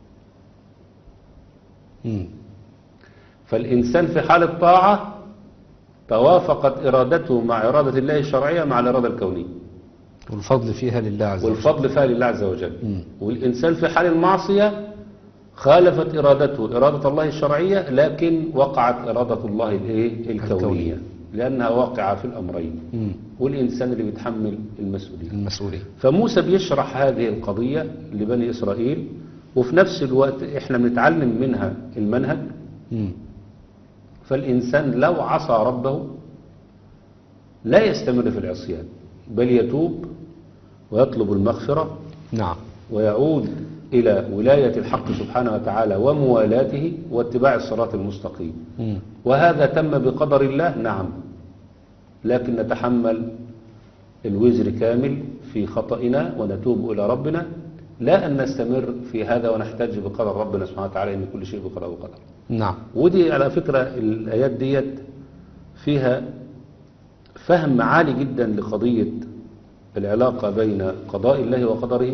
[SPEAKER 1] مم.
[SPEAKER 2] فالإنسان في حال الطاعة توافقت إرادته مع إرادة الله الشرعية مع الإرادة الكونية
[SPEAKER 1] والفضل فيها لله عز وجل
[SPEAKER 2] والفضل فيها لله عز وجل
[SPEAKER 1] مم.
[SPEAKER 2] والإنسان في حال المعصية خالفت إرادته إرادة الله الشرعية لكن وقعت إرادة الله الإيه؟ الكونية
[SPEAKER 1] الكونية.
[SPEAKER 2] لأنها واقعة في الأمرين
[SPEAKER 1] مم.
[SPEAKER 2] والإنسان اللي بيتحمل المسؤولية
[SPEAKER 1] المسؤولية
[SPEAKER 2] فموسى بيشرح هذه القضية لبني إسرائيل وفي نفس الوقت إحنا بنتعلم منها المنهج
[SPEAKER 1] مم.
[SPEAKER 2] فالإنسان لو عصى ربه لا يستمر في العصيان بل يتوب ويطلب المغفرة
[SPEAKER 1] نعم
[SPEAKER 2] ويعود إلى ولاية الحق سبحانه وتعالى وموالاته واتباع الصراط المستقيم
[SPEAKER 1] مم.
[SPEAKER 2] وهذا تم بقدر الله نعم لكن نتحمل الوزر كامل في خطئنا ونتوب إلى ربنا لا أن نستمر في هذا ونحتاج بقدر ربنا سبحانه وتعالى أن كل شيء بقدر وقدر
[SPEAKER 1] نعم
[SPEAKER 2] ودي على فكرة الآيات ديت فيها فهم عالي جدا لقضية العلاقة بين قضاء الله وقدره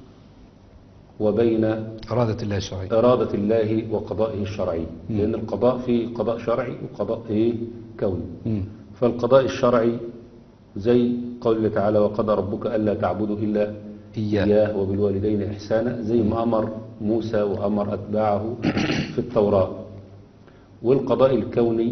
[SPEAKER 2] وبين
[SPEAKER 1] إرادة الله الشرعية
[SPEAKER 2] إرادة الله وقضائه الشرعي لأن القضاء فيه قضاء شرعي وقضاء إيه كوني
[SPEAKER 1] مم.
[SPEAKER 2] فالقضاء الشرعي زي قوله تعالى وقضى ربك ألا تعبدوا إلا
[SPEAKER 1] إياه
[SPEAKER 2] إياه وبالوالدين إحسانا زي ما أمر موسى وأمر أتباعه في التوراة والقضاء الكوني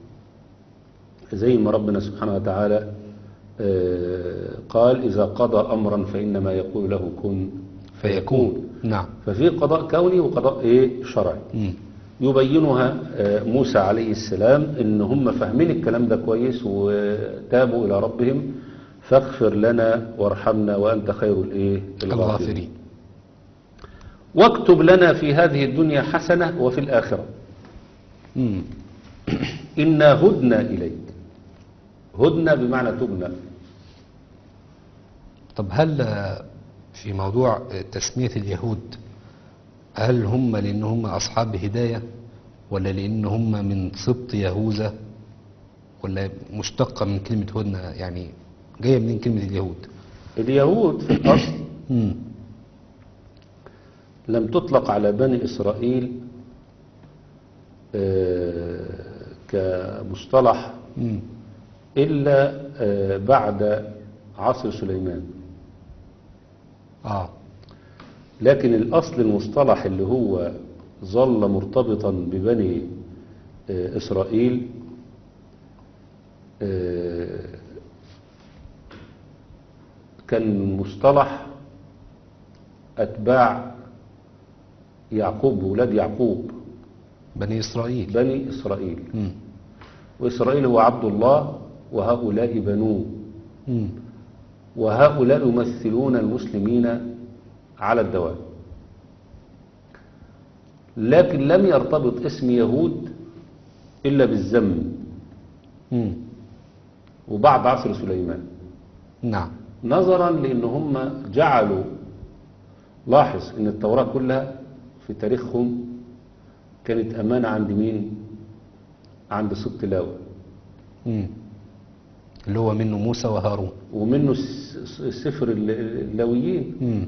[SPEAKER 2] زي ما ربنا سبحانه وتعالى آه، قال إذا قضى أمرا فإنما يقول له كن
[SPEAKER 1] فيكون نعم
[SPEAKER 2] ففي قضاء كوني وقضاء إيه شرعي
[SPEAKER 1] مم.
[SPEAKER 2] يبينها آه، موسى عليه السلام ان هم فاهمين الكلام ده كويس وتابوا الى ربهم فاغفر لنا وارحمنا وانت خير الايه
[SPEAKER 1] الغافرين
[SPEAKER 2] واكتب لنا في هذه الدنيا حسنه وفي الاخره
[SPEAKER 1] مم.
[SPEAKER 2] انا هدنا اليك هدنا بمعنى تبنا
[SPEAKER 1] طب هل آه، في موضوع آه، تسمية اليهود هل هم لأن هم أصحاب هداية ولا لأن هم من سبط يهوذا ولا مشتقة من كلمة هدنة يعني جاية منين كلمة اليهود
[SPEAKER 2] اليهود في الأصل
[SPEAKER 1] مم.
[SPEAKER 2] لم تطلق على بني إسرائيل آه، كمصطلح
[SPEAKER 1] مم.
[SPEAKER 2] إلا آه، بعد عصر سليمان
[SPEAKER 1] اه
[SPEAKER 2] لكن الأصل المصطلح اللي هو ظل مرتبطا ببني آه، إسرائيل آه، كان مصطلح أتباع يعقوب ولاد يعقوب
[SPEAKER 1] بني إسرائيل
[SPEAKER 2] بني إسرائيل
[SPEAKER 1] مم.
[SPEAKER 2] وإسرائيل هو عبد الله وهؤلاء بنوه
[SPEAKER 1] مم.
[SPEAKER 2] وهؤلاء يمثلون المسلمين على الدوام لكن لم يرتبط اسم يهود إلا بالذم
[SPEAKER 1] مم.
[SPEAKER 2] وبعد عصر سليمان
[SPEAKER 1] نعم
[SPEAKER 2] نظرا لأن هم جعلوا لاحظ أن التوراة كلها في تاريخهم كانت أمانة عند مين عند سبط لاوي
[SPEAKER 1] مم. اللي هو منه موسى وهارون
[SPEAKER 2] ومنه الس- الس- سفر الل- اللاويين
[SPEAKER 1] مم.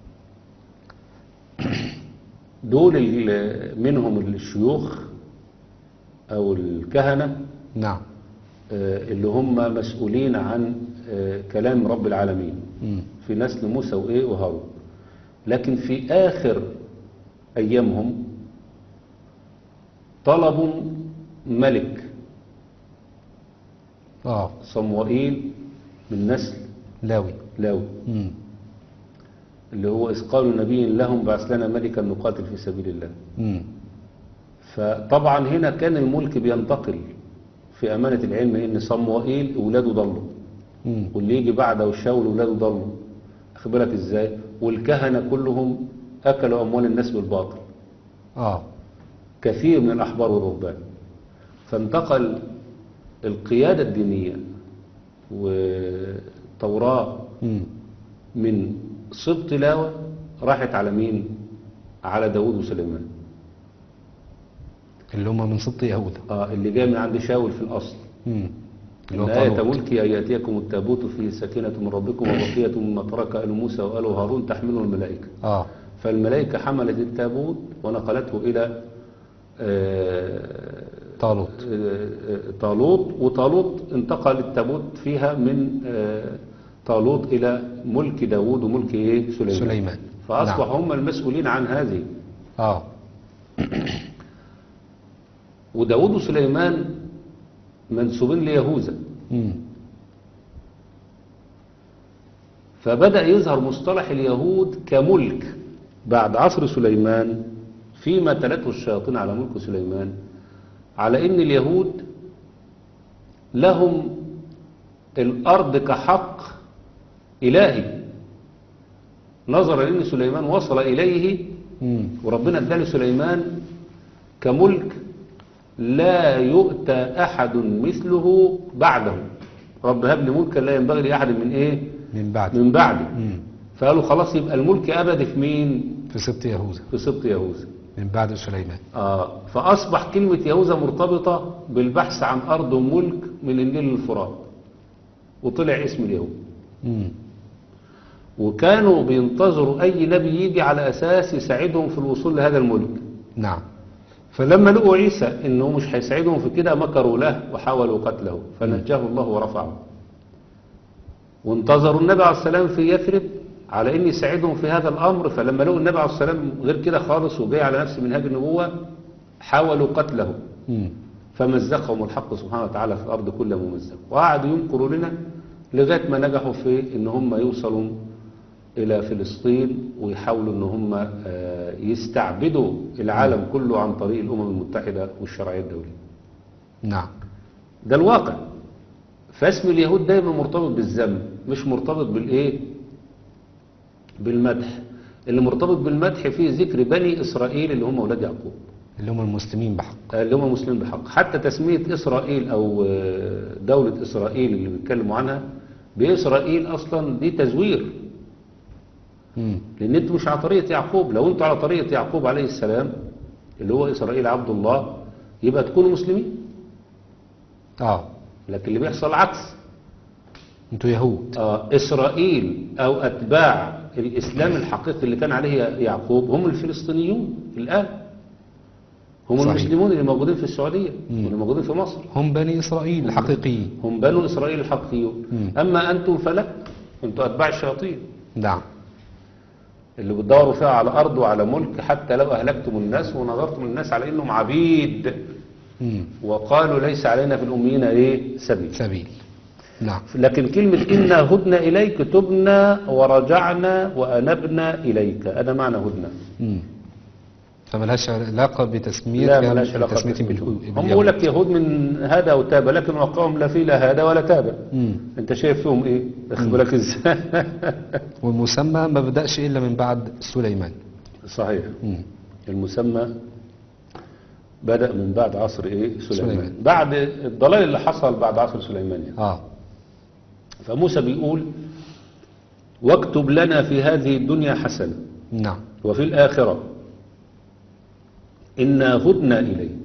[SPEAKER 2] دول ال- منهم الشيوخ أو الكهنة
[SPEAKER 1] نعم
[SPEAKER 2] آه، اللي هم مسؤولين عن آه، كلام رب العالمين
[SPEAKER 1] مم.
[SPEAKER 2] في نسل موسى وإيه وهارون لكن في آخر أيامهم طلبوا ملك
[SPEAKER 1] اه
[SPEAKER 2] صموئيل من نسل
[SPEAKER 1] لاوي
[SPEAKER 2] لاوي
[SPEAKER 1] مم.
[SPEAKER 2] اللي هو إذ قالوا نبي لهم بعث لنا ملكا نقاتل في سبيل الله
[SPEAKER 1] مم.
[SPEAKER 2] فطبعا هنا كان الملك بينتقل في أمانة العلم إن صموئيل أولاده ضلوا
[SPEAKER 1] مم.
[SPEAKER 2] واللي يجي بعده شاول أولاده ضلوا أخد بالك إزاي والكهنة كلهم أكلوا أموال الناس بالباطل
[SPEAKER 1] اه
[SPEAKER 2] كثير من الأحبار والرهبان فانتقل القيادة الدينية والتوراة
[SPEAKER 1] مم.
[SPEAKER 2] من سبط لاوى راحت على مين على داود وسليمان
[SPEAKER 1] اللي هم من سبط يهوذا
[SPEAKER 2] آه اللي جاي من عند شاول في الأصل
[SPEAKER 1] مم. اللي هو
[SPEAKER 2] إن آية
[SPEAKER 1] طالوت
[SPEAKER 2] ملكي أن يأتيكم التابوت فيه سكينة من ربكم وبقية مما ترك آل موسى وآل هارون تحمله الملائكة
[SPEAKER 1] اه
[SPEAKER 2] فالملائكة حملت التابوت ونقلته إلى آه،
[SPEAKER 1] طالوت
[SPEAKER 2] آه، آه، طالوت وطالوت انتقل التابوت فيها من آه، طالوت إلى ملك داود وملك إيه سليمان,
[SPEAKER 1] سليمان.
[SPEAKER 2] فأصبحوا هم المسؤولين عن هذه
[SPEAKER 1] اه
[SPEAKER 2] وداود وسليمان منسوبين ليهوذا
[SPEAKER 1] مم.
[SPEAKER 2] فبدأ يظهر مصطلح اليهود كملك بعد عصر سليمان فيما تلته الشياطين على ملك سليمان على ان اليهود لهم الارض كحق الهي نظرا ان سليمان وصل اليه
[SPEAKER 1] مم.
[SPEAKER 2] وربنا ادى لسليمان كملك لا يؤتى احد مثله بعده رب هب لي ملكا لا ينبغي لاحد من ايه
[SPEAKER 1] من بعد
[SPEAKER 2] من بعده
[SPEAKER 1] مم.
[SPEAKER 2] فقالوا خلاص يبقى الملك أبدي في مين
[SPEAKER 1] في سبط يهوذا
[SPEAKER 2] في سبط يهوذا
[SPEAKER 1] من بعد سليمان
[SPEAKER 2] آه فأصبح كلمة يهوذا مرتبطة بالبحث عن أرض وملك من النيل للفرات وطلع اسم اليهود
[SPEAKER 1] مم.
[SPEAKER 2] وكانوا بينتظروا أي نبي يجي على أساس يساعدهم في الوصول لهذا الملك
[SPEAKER 1] نعم
[SPEAKER 2] فلما لقوا عيسى انه مش هيساعدهم في كده مكروا له وحاولوا قتله فنجاه الله ورفعه وانتظروا النبي عليه السلام في يثرب على ان يساعدهم في هذا الامر فلما لقوا النبي عليه السلام غير كده خالص وجاي على نفس منهاج النبوه حاولوا قتله
[SPEAKER 1] مم.
[SPEAKER 2] فمزقهم الحق سبحانه وتعالى في الارض كل ممزق وقعدوا ينكروا لنا لغايه ما نجحوا في ان هم يوصلوا الى فلسطين ويحاولوا ان هم آه، يستعبدوا العالم كله عن طريق الامم المتحده والشرعيه الدوليه
[SPEAKER 1] نعم
[SPEAKER 2] ده الواقع فاسم اليهود دايما مرتبط بالذم مش مرتبط بالايه بالمدح اللي مرتبط بالمدح فيه ذكر بني اسرائيل اللي هم اولاد يعقوب
[SPEAKER 1] اللي هم المسلمين بحق
[SPEAKER 2] اللي هم مسلمين بحق حتى تسمية إسرائيل أو آه، دولة إسرائيل اللي بيتكلموا عنها بإسرائيل أصلا دي تزوير
[SPEAKER 1] مم.
[SPEAKER 2] لأن أنتوا مش على طريقة يعقوب لو أنتوا على طريقة يعقوب عليه السلام اللي هو إسرائيل عبد الله يبقى تكونوا مسلمين
[SPEAKER 1] اه
[SPEAKER 2] لكن اللي بيحصل عكس
[SPEAKER 1] انتوا يهود
[SPEAKER 2] آه إسرائيل أو أتباع الإسلام الحقيقي اللي كان عليه يعقوب هم الفلسطينيون الآن هم
[SPEAKER 1] صحيح.
[SPEAKER 2] المسلمون اللي موجودين في السعودية
[SPEAKER 1] مم.
[SPEAKER 2] واللي موجودين في مصر
[SPEAKER 1] هم بني إسرائيل الحقيقيين
[SPEAKER 2] هم بنو إسرائيل الحقيقيون
[SPEAKER 1] مم.
[SPEAKER 2] أما أنتم فلا أنتم أتباع الشياطين
[SPEAKER 1] نعم
[SPEAKER 2] اللي بتدوروا فيها على أرض وعلى ملك حتى لو أهلكتم الناس ونظرتم الناس على إنهم عبيد
[SPEAKER 1] مم.
[SPEAKER 2] وقالوا ليس علينا في الأميين إيه سبيل
[SPEAKER 1] سبيل نعم
[SPEAKER 2] لكن كلمة إنا هدنا إليك تبنا ورجعنا وأنبنا إليك أنا معنى هدنا
[SPEAKER 1] مم. فملهاش علاقة بتسمية
[SPEAKER 2] لا ملاش علاقة
[SPEAKER 1] بتسميتهم
[SPEAKER 2] باليهود.
[SPEAKER 1] باليهود
[SPEAKER 2] هم يقول لك يهود من هذا وتاب لكن وقعهم لا في لا هذا ولا تاب
[SPEAKER 1] مم.
[SPEAKER 2] انت شايف فيهم ايه اخد بالك ازاي
[SPEAKER 1] والمسمى ما بدأش إلا من بعد سليمان
[SPEAKER 2] صحيح
[SPEAKER 1] مم.
[SPEAKER 2] المسمى بدأ من بعد عصر ايه سليمان,
[SPEAKER 1] سليمان.
[SPEAKER 2] بعد الضلال اللي حصل بعد عصر سليمان يعني.
[SPEAKER 1] اه
[SPEAKER 2] فموسى بيقول واكتب لنا في هذه الدنيا حسنة
[SPEAKER 1] نعم
[SPEAKER 2] وفي الآخرة إنا هدنا إليك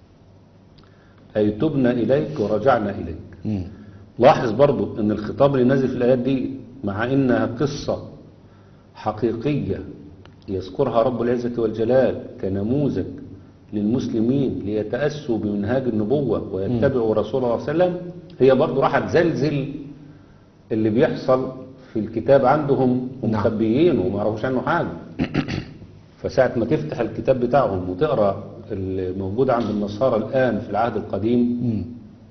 [SPEAKER 2] أي تبنا إليك ورجعنا إليك
[SPEAKER 1] مم.
[SPEAKER 2] لاحظ برضو ان الخطاب اللي نازل في الايات دي مع انها قصة حقيقية يذكرها رب العزة والجلال كنموذج للمسلمين ليتأسوا بمنهاج النبوة ويتبعوا رسول الله صلى الله عليه وسلم هي برضو راح تزلزل اللي بيحصل في الكتاب عندهم
[SPEAKER 1] نعم.
[SPEAKER 2] ومخبيين وما يعرفوش عنه حاجة فساعة ما تفتح الكتاب بتاعهم وتقرأ اللي موجود عند النصارى الآن في العهد القديم
[SPEAKER 1] مم.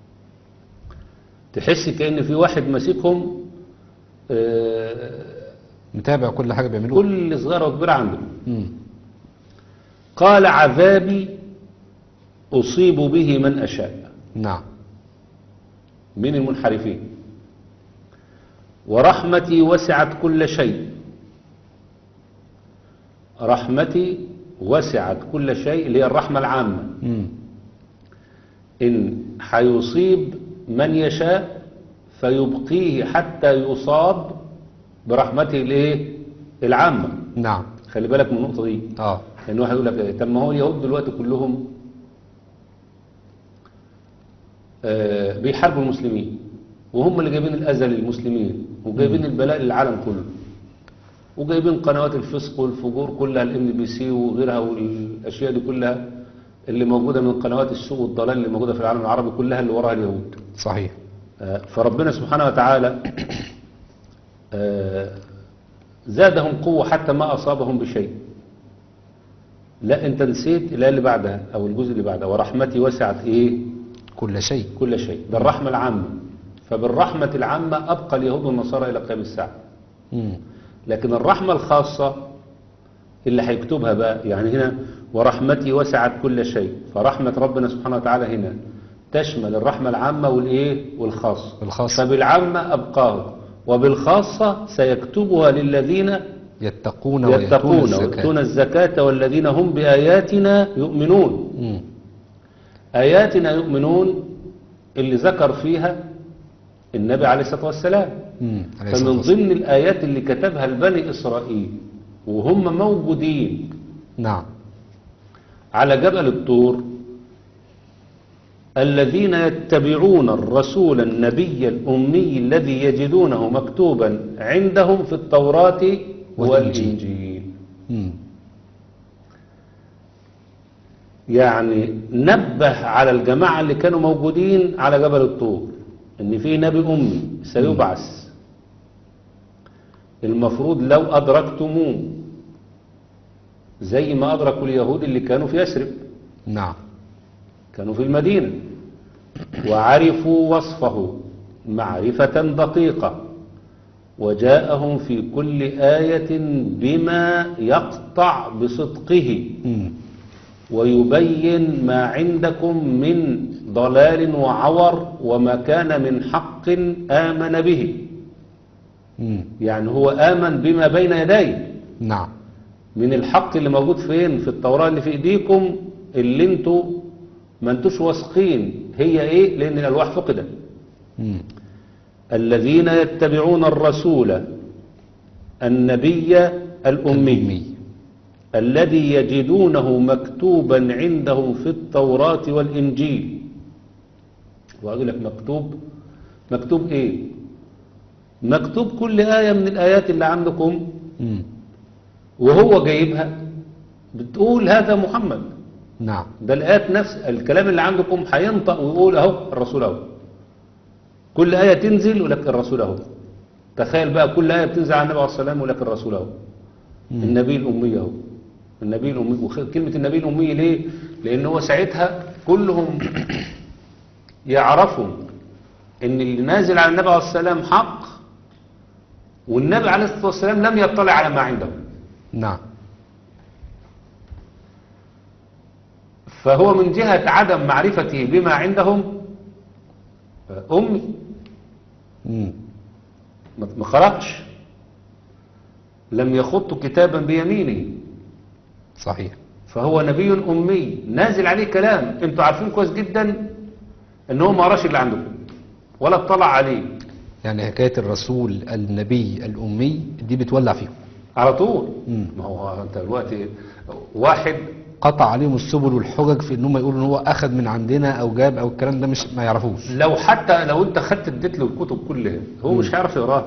[SPEAKER 2] تحس كأن في واحد ماسكهم آه،
[SPEAKER 1] متابع كل حاجة بيعملوها
[SPEAKER 2] كل صغيرة وكبيرة عنده
[SPEAKER 1] مم.
[SPEAKER 2] قال عذابي أصيب به من أشاء
[SPEAKER 1] نعم
[SPEAKER 2] من المنحرفين ورحمتي وسعت كل شيء رحمتي وسعت كل شيء اللي هي الرحمة العامة
[SPEAKER 1] مم.
[SPEAKER 2] إن حيصيب من يشاء فيبقيه حتى يصاب برحمته الايه العامة
[SPEAKER 1] نعم
[SPEAKER 2] خلي بالك من النقطة دي
[SPEAKER 1] اه
[SPEAKER 2] لأن واحد يقول لك إيه، طب ما هو اليهود دلوقتي كلهم آه، بيحاربوا المسلمين وهم اللي جايبين الأذى للمسلمين وجايبين البلاء للعالم كله وجايبين قنوات الفسق والفجور كلها الام بي سي وغيرها والاشياء دي كلها اللي موجوده من قنوات السوء والضلال اللي موجوده في العالم العربي كلها اللي وراها اليهود
[SPEAKER 1] صحيح
[SPEAKER 2] آه، فربنا سبحانه وتعالى آه، زادهم قوة حتى ما أصابهم بشيء لا أنت نسيت الآية اللي بعدها أو الجزء اللي بعدها ورحمتي وسعت إيه
[SPEAKER 1] كل شيء
[SPEAKER 2] كل شيء ده الرحمة العامة فبالرحمة العامة أبقى اليهود والنصارى إلى قيام الساعة
[SPEAKER 1] مم.
[SPEAKER 2] لكن الرحمة الخاصة اللي هيكتبها بقى يعني هنا ورحمتي وسعت كل شيء فرحمة ربنا سبحانه وتعالى هنا تشمل الرحمة العامة والإيه والخاصة
[SPEAKER 1] الخاصة.
[SPEAKER 2] فبالعامة أبقاه وبالخاصة سيكتبها للذين
[SPEAKER 1] يتقون ويأتون
[SPEAKER 2] يتقون
[SPEAKER 1] الزكاة
[SPEAKER 2] ويؤتون الزكاة والذين هم بآياتنا يؤمنون
[SPEAKER 1] مم.
[SPEAKER 2] آياتنا يؤمنون اللي ذكر فيها النبي عليه الصلاة والسلام
[SPEAKER 1] مم. عليه الصلاة
[SPEAKER 2] فمن
[SPEAKER 1] والسلام.
[SPEAKER 2] ضمن الآيات اللي كتبها لبني إسرائيل وهم موجودين
[SPEAKER 1] نعم
[SPEAKER 2] على جبل الطور الذين يتبعون الرسول النبي الأمي الذي يجدونه مكتوبا عندهم في التوراة
[SPEAKER 1] والإنجيل.
[SPEAKER 2] والإنجيل
[SPEAKER 1] مم.
[SPEAKER 2] يعني نبه على الجماعة اللي كانوا موجودين على جبل الطور ان في نبي أمي سيبعث المفروض لو أدركتموه زي ما أدركوا اليهود اللي كانوا في يثرب
[SPEAKER 1] نعم
[SPEAKER 2] كانوا في المدينة وعرفوا وصفه معرفة دقيقة وجاءهم في كل آية بما يقطع بصدقه
[SPEAKER 1] مم.
[SPEAKER 2] ويبين ما عندكم من ضلال وعور وما كان من حق آمن به
[SPEAKER 1] مم.
[SPEAKER 2] يعني هو آمن بما بين يديه
[SPEAKER 1] نعم
[SPEAKER 2] من الحق اللي موجود فين في التوراة اللي في ايديكم اللي انتوا ما انتوش واثقين هي ايه لان الالواح فقدت
[SPEAKER 1] مم.
[SPEAKER 2] الذين يتبعون الرسول النبي الأمي
[SPEAKER 1] الأمي
[SPEAKER 2] الذي يجدونه مكتوبا عندهم في التوراة والإنجيل وأقول لك مكتوب مكتوب إيه مكتوب كل آية من الآيات اللي عندكم
[SPEAKER 1] مم.
[SPEAKER 2] وهو جايبها بتقول هذا محمد
[SPEAKER 1] نعم
[SPEAKER 2] ده الآيات نفس الكلام اللي عندكم هينطق ويقول أهو الرسول أهو كل آية تنزل يقول لك الرسول أهو تخيل بقى كل آية بتنزل على النبي عليه الصلاة والسلام يقول لك الرسول أهو
[SPEAKER 1] مم.
[SPEAKER 2] النبي الأمي أهو النبي الأمي وكلمة النبي الأمي ليه؟ لأن هو ساعتها كلهم يعرفوا إن اللي نازل على النبي عليه الصلاة والسلام حق والنبي عليه الصلاة والسلام لم يطلع على ما عنده
[SPEAKER 1] نعم
[SPEAKER 2] فهو من جهة عدم معرفته بما عندهم أمي
[SPEAKER 1] مم.
[SPEAKER 2] ما ما قرأش لم يخط كتابا بيمينه
[SPEAKER 1] صحيح
[SPEAKER 2] فهو نبي أمي نازل عليه كلام انتوا عارفين كويس جدا ان هو ما قراش اللي عندكم ولا اطلع عليه
[SPEAKER 1] يعني حكاية الرسول النبي الأمي دي بتولع فيهم
[SPEAKER 2] على طول
[SPEAKER 1] مم.
[SPEAKER 2] ما هو انت دلوقتي واحد
[SPEAKER 1] قطع عليهم السبل والحجج في انهم يقولوا ان هو اخذ من عندنا او جاب او الكلام ده مش ما يعرفوش
[SPEAKER 2] لو حتى لو انت خدت اديت له الكتب كلها هو مش هيعرف يقراها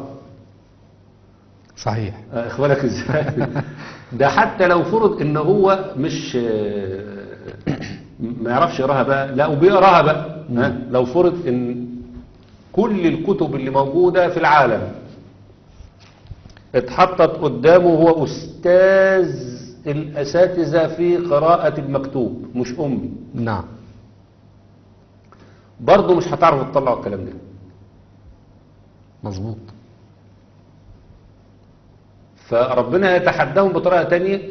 [SPEAKER 1] صحيح
[SPEAKER 2] آه، اخبارك ازاي ده حتى لو فرض ان هو مش آه، ما يعرفش يقراها بقى لا وبيقراها بقى ها؟ لو فرض ان كل الكتب اللي موجودة في العالم اتحطت قدامه هو استاذ الاساتذة في قراءة المكتوب مش امي
[SPEAKER 1] نعم
[SPEAKER 2] برضه مش هتعرف تطلع الكلام ده
[SPEAKER 1] مظبوط
[SPEAKER 2] فربنا يتحداهم بطريقة تانية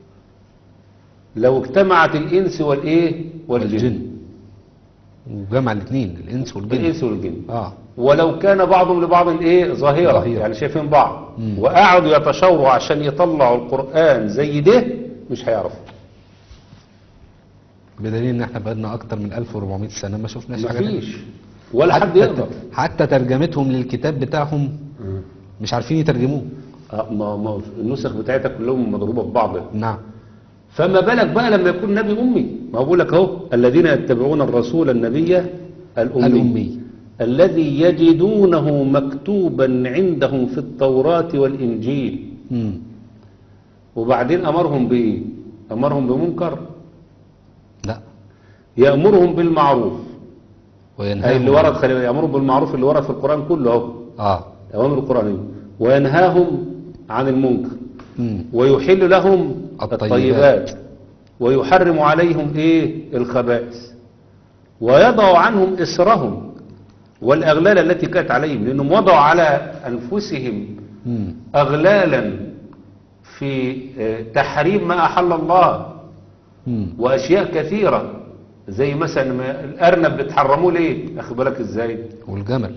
[SPEAKER 2] لو اجتمعت الإنس والإيه والجن
[SPEAKER 1] والجن وجمع الاثنين الانس والجن
[SPEAKER 2] الإنس والجن
[SPEAKER 1] اه
[SPEAKER 2] ولو كان بعضهم لبعض إيه ظاهرة
[SPEAKER 1] ظهيرة.
[SPEAKER 2] يعني شايفين بعض
[SPEAKER 1] مم.
[SPEAKER 2] وقعدوا يتشاوروا عشان يطلعوا القرآن زي ده مش هيعرفوا
[SPEAKER 1] بدليل ان احنا بقالنا اكتر من 1400 سنه ما شفناش حاجه تانية.
[SPEAKER 2] مفيش ولا حد
[SPEAKER 1] حتى
[SPEAKER 2] يقدر
[SPEAKER 1] حتى ترجمتهم للكتاب بتاعهم مش عارفين يترجموه
[SPEAKER 2] آه، ما ما النسخ بتاعتها كلهم مضروبة ببعض
[SPEAKER 1] نعم
[SPEAKER 2] فما بالك بقى لما يكون نبي أمي ما بقول لك أهو الذين يتبعون الرسول النبي الأمي,
[SPEAKER 1] الأمي.
[SPEAKER 2] الذي يجدونه مكتوبا عندهم في التوراة والإنجيل
[SPEAKER 1] مم.
[SPEAKER 2] وبعدين أمرهم بإيه أمرهم بمنكر
[SPEAKER 1] لا
[SPEAKER 2] يأمرهم بالمعروف
[SPEAKER 1] وينهى
[SPEAKER 2] أي اللي ورد خلي بالك، يأمرهم بالمعروف اللي ورد في القرآن كله أهو
[SPEAKER 1] اه
[SPEAKER 2] الأوامر القرآنية وينهاهم عن المنكر
[SPEAKER 1] مم.
[SPEAKER 2] ويحل لهم
[SPEAKER 1] الطيبات.
[SPEAKER 2] الطيبات ويحرم عليهم ايه الخبائث ويضع عنهم اسرهم والاغلال التي كانت عليهم لانهم وضعوا على انفسهم
[SPEAKER 1] مم.
[SPEAKER 2] اغلالا في آه، تحريم ما احل الله
[SPEAKER 1] مم.
[SPEAKER 2] واشياء كثيره زي مثلا ما الارنب بتحرموه ليه اخد بالك ازاي
[SPEAKER 1] والجمل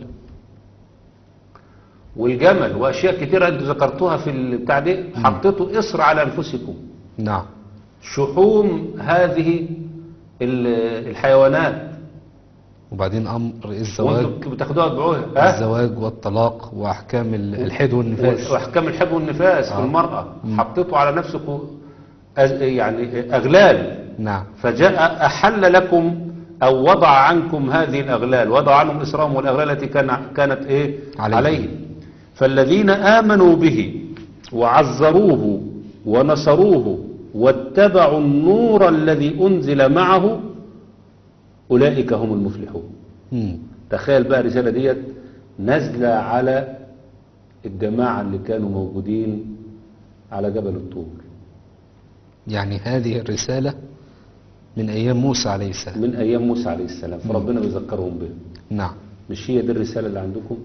[SPEAKER 2] والجمل واشياء كثيره انتوا ذكرتوها في البتاع ده حطيتوا اصر على انفسكم
[SPEAKER 1] نعم
[SPEAKER 2] شحوم هذه ال- الحيوانات
[SPEAKER 1] وبعدين امر الزواج
[SPEAKER 2] وانتم بتاخدوها تبيعوها ها
[SPEAKER 1] الزواج والطلاق واحكام ال- الحيض والنفاس
[SPEAKER 2] واحكام الحب والنفاس في
[SPEAKER 1] آه.
[SPEAKER 2] المرأة
[SPEAKER 1] مم.
[SPEAKER 2] حطيتوا على نفسكم أز- يعني اغلال
[SPEAKER 1] نعم
[SPEAKER 2] فجاء احل لكم او وضع عنكم هذه الاغلال وضع عنهم اسرهم والاغلال التي كان كانت ايه
[SPEAKER 1] عليهم.
[SPEAKER 2] عليهم فالذين امنوا به وعزروه ونصروه واتبعوا النور الذي انزل معه اولئك هم المفلحون
[SPEAKER 1] مم.
[SPEAKER 2] تخيل بقى الرسالة ديت نازلة على الجماعة اللي كانوا موجودين على جبل الطور
[SPEAKER 1] يعني هذه الرسالة من أيام موسى عليه السلام
[SPEAKER 2] من أيام موسى عليه السلام فربنا بيذكرهم بها
[SPEAKER 1] نعم
[SPEAKER 2] مش هي دي الرسالة اللي عندكم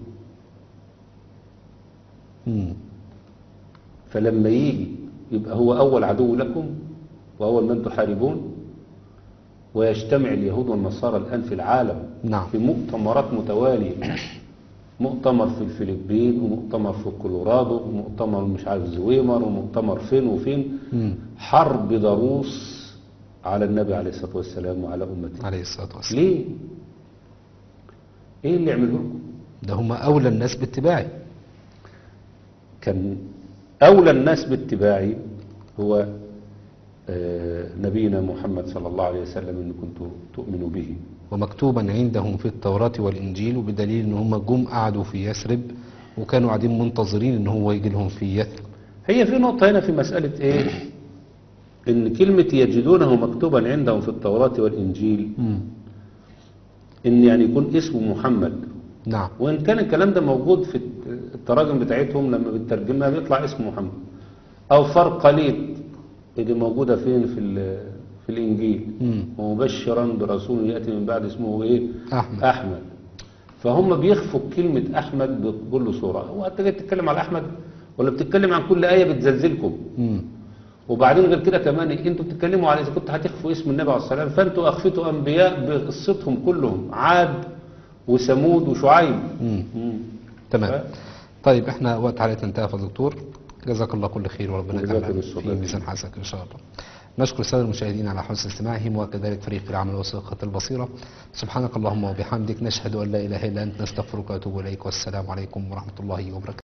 [SPEAKER 1] مم.
[SPEAKER 2] فلما يجي يبقى هو أول عدو لكم وأول من تحاربون ويجتمع اليهود والنصارى الآن في العالم
[SPEAKER 1] نعم.
[SPEAKER 2] في مؤتمرات متوالية مؤتمر في الفلبين ومؤتمر في كولورادو ومؤتمر مش عارف زويمر ومؤتمر فين وفين
[SPEAKER 1] مم.
[SPEAKER 2] حرب ضروس على النبي عليه الصلاة والسلام وعلى أمته
[SPEAKER 1] عليه الصلاة والسلام
[SPEAKER 2] ليه؟ ايه اللي يعمله لكم؟
[SPEAKER 1] ده هم أولى الناس باتباعي
[SPEAKER 2] كان أولى الناس باتباعي هو آه، نبينا محمد صلى الله عليه وسلم إن كنتم تؤمنوا به
[SPEAKER 1] ومكتوبا عندهم في التوراة والإنجيل وبدليل إن هم جم قعدوا في يثرب وكانوا قاعدين منتظرين إن هو يجي لهم في يثرب
[SPEAKER 2] هي في نقطة هنا في مسألة إيه إن كلمة يجدونه مكتوبا عندهم في التوراة والإنجيل إن يعني يكون اسمه محمد
[SPEAKER 1] نعم
[SPEAKER 2] وإن كان الكلام ده موجود في التراجم بتاعتهم لما بتترجمها بيطلع اسمه محمد أو فرقليط اللي موجودة فين في ال- في الإنجيل
[SPEAKER 1] مم.
[SPEAKER 2] ومبشرا برسول يأتي من بعد اسمه إيه
[SPEAKER 1] أحمد
[SPEAKER 2] أحمد فهم بيخفوا كلمة أحمد بكل صورة هو أنت جاي تتكلم على أحمد ولا بتتكلم عن كل آية بتزلزلكم
[SPEAKER 1] مم.
[SPEAKER 2] وبعدين غير كده كمان انتوا بتتكلموا على اذا كنت هتخفوا اسم النبي عليه الصلاه والسلام فانتوا اخفتوا انبياء بقصتهم كلهم عاد وثمود وشعيب
[SPEAKER 1] مم.
[SPEAKER 2] مم.
[SPEAKER 1] تمام
[SPEAKER 2] ف-
[SPEAKER 1] طيب احنا وقت حلقتنا انتهى يا دكتور جزاك الله كل خير وربنا
[SPEAKER 2] جزاكم
[SPEAKER 1] يجعلها
[SPEAKER 2] الصلاة.
[SPEAKER 1] في ميزان حسنك ان شاء الله نشكر الساده المشاهدين على حسن استماعهم وكذلك فريق العمل وثيقة البصيرة سبحانك اللهم وبحمدك نشهد ان لا اله الا انت نستغفرك ونتوب اليك والسلام عليكم ورحمه الله وبركاته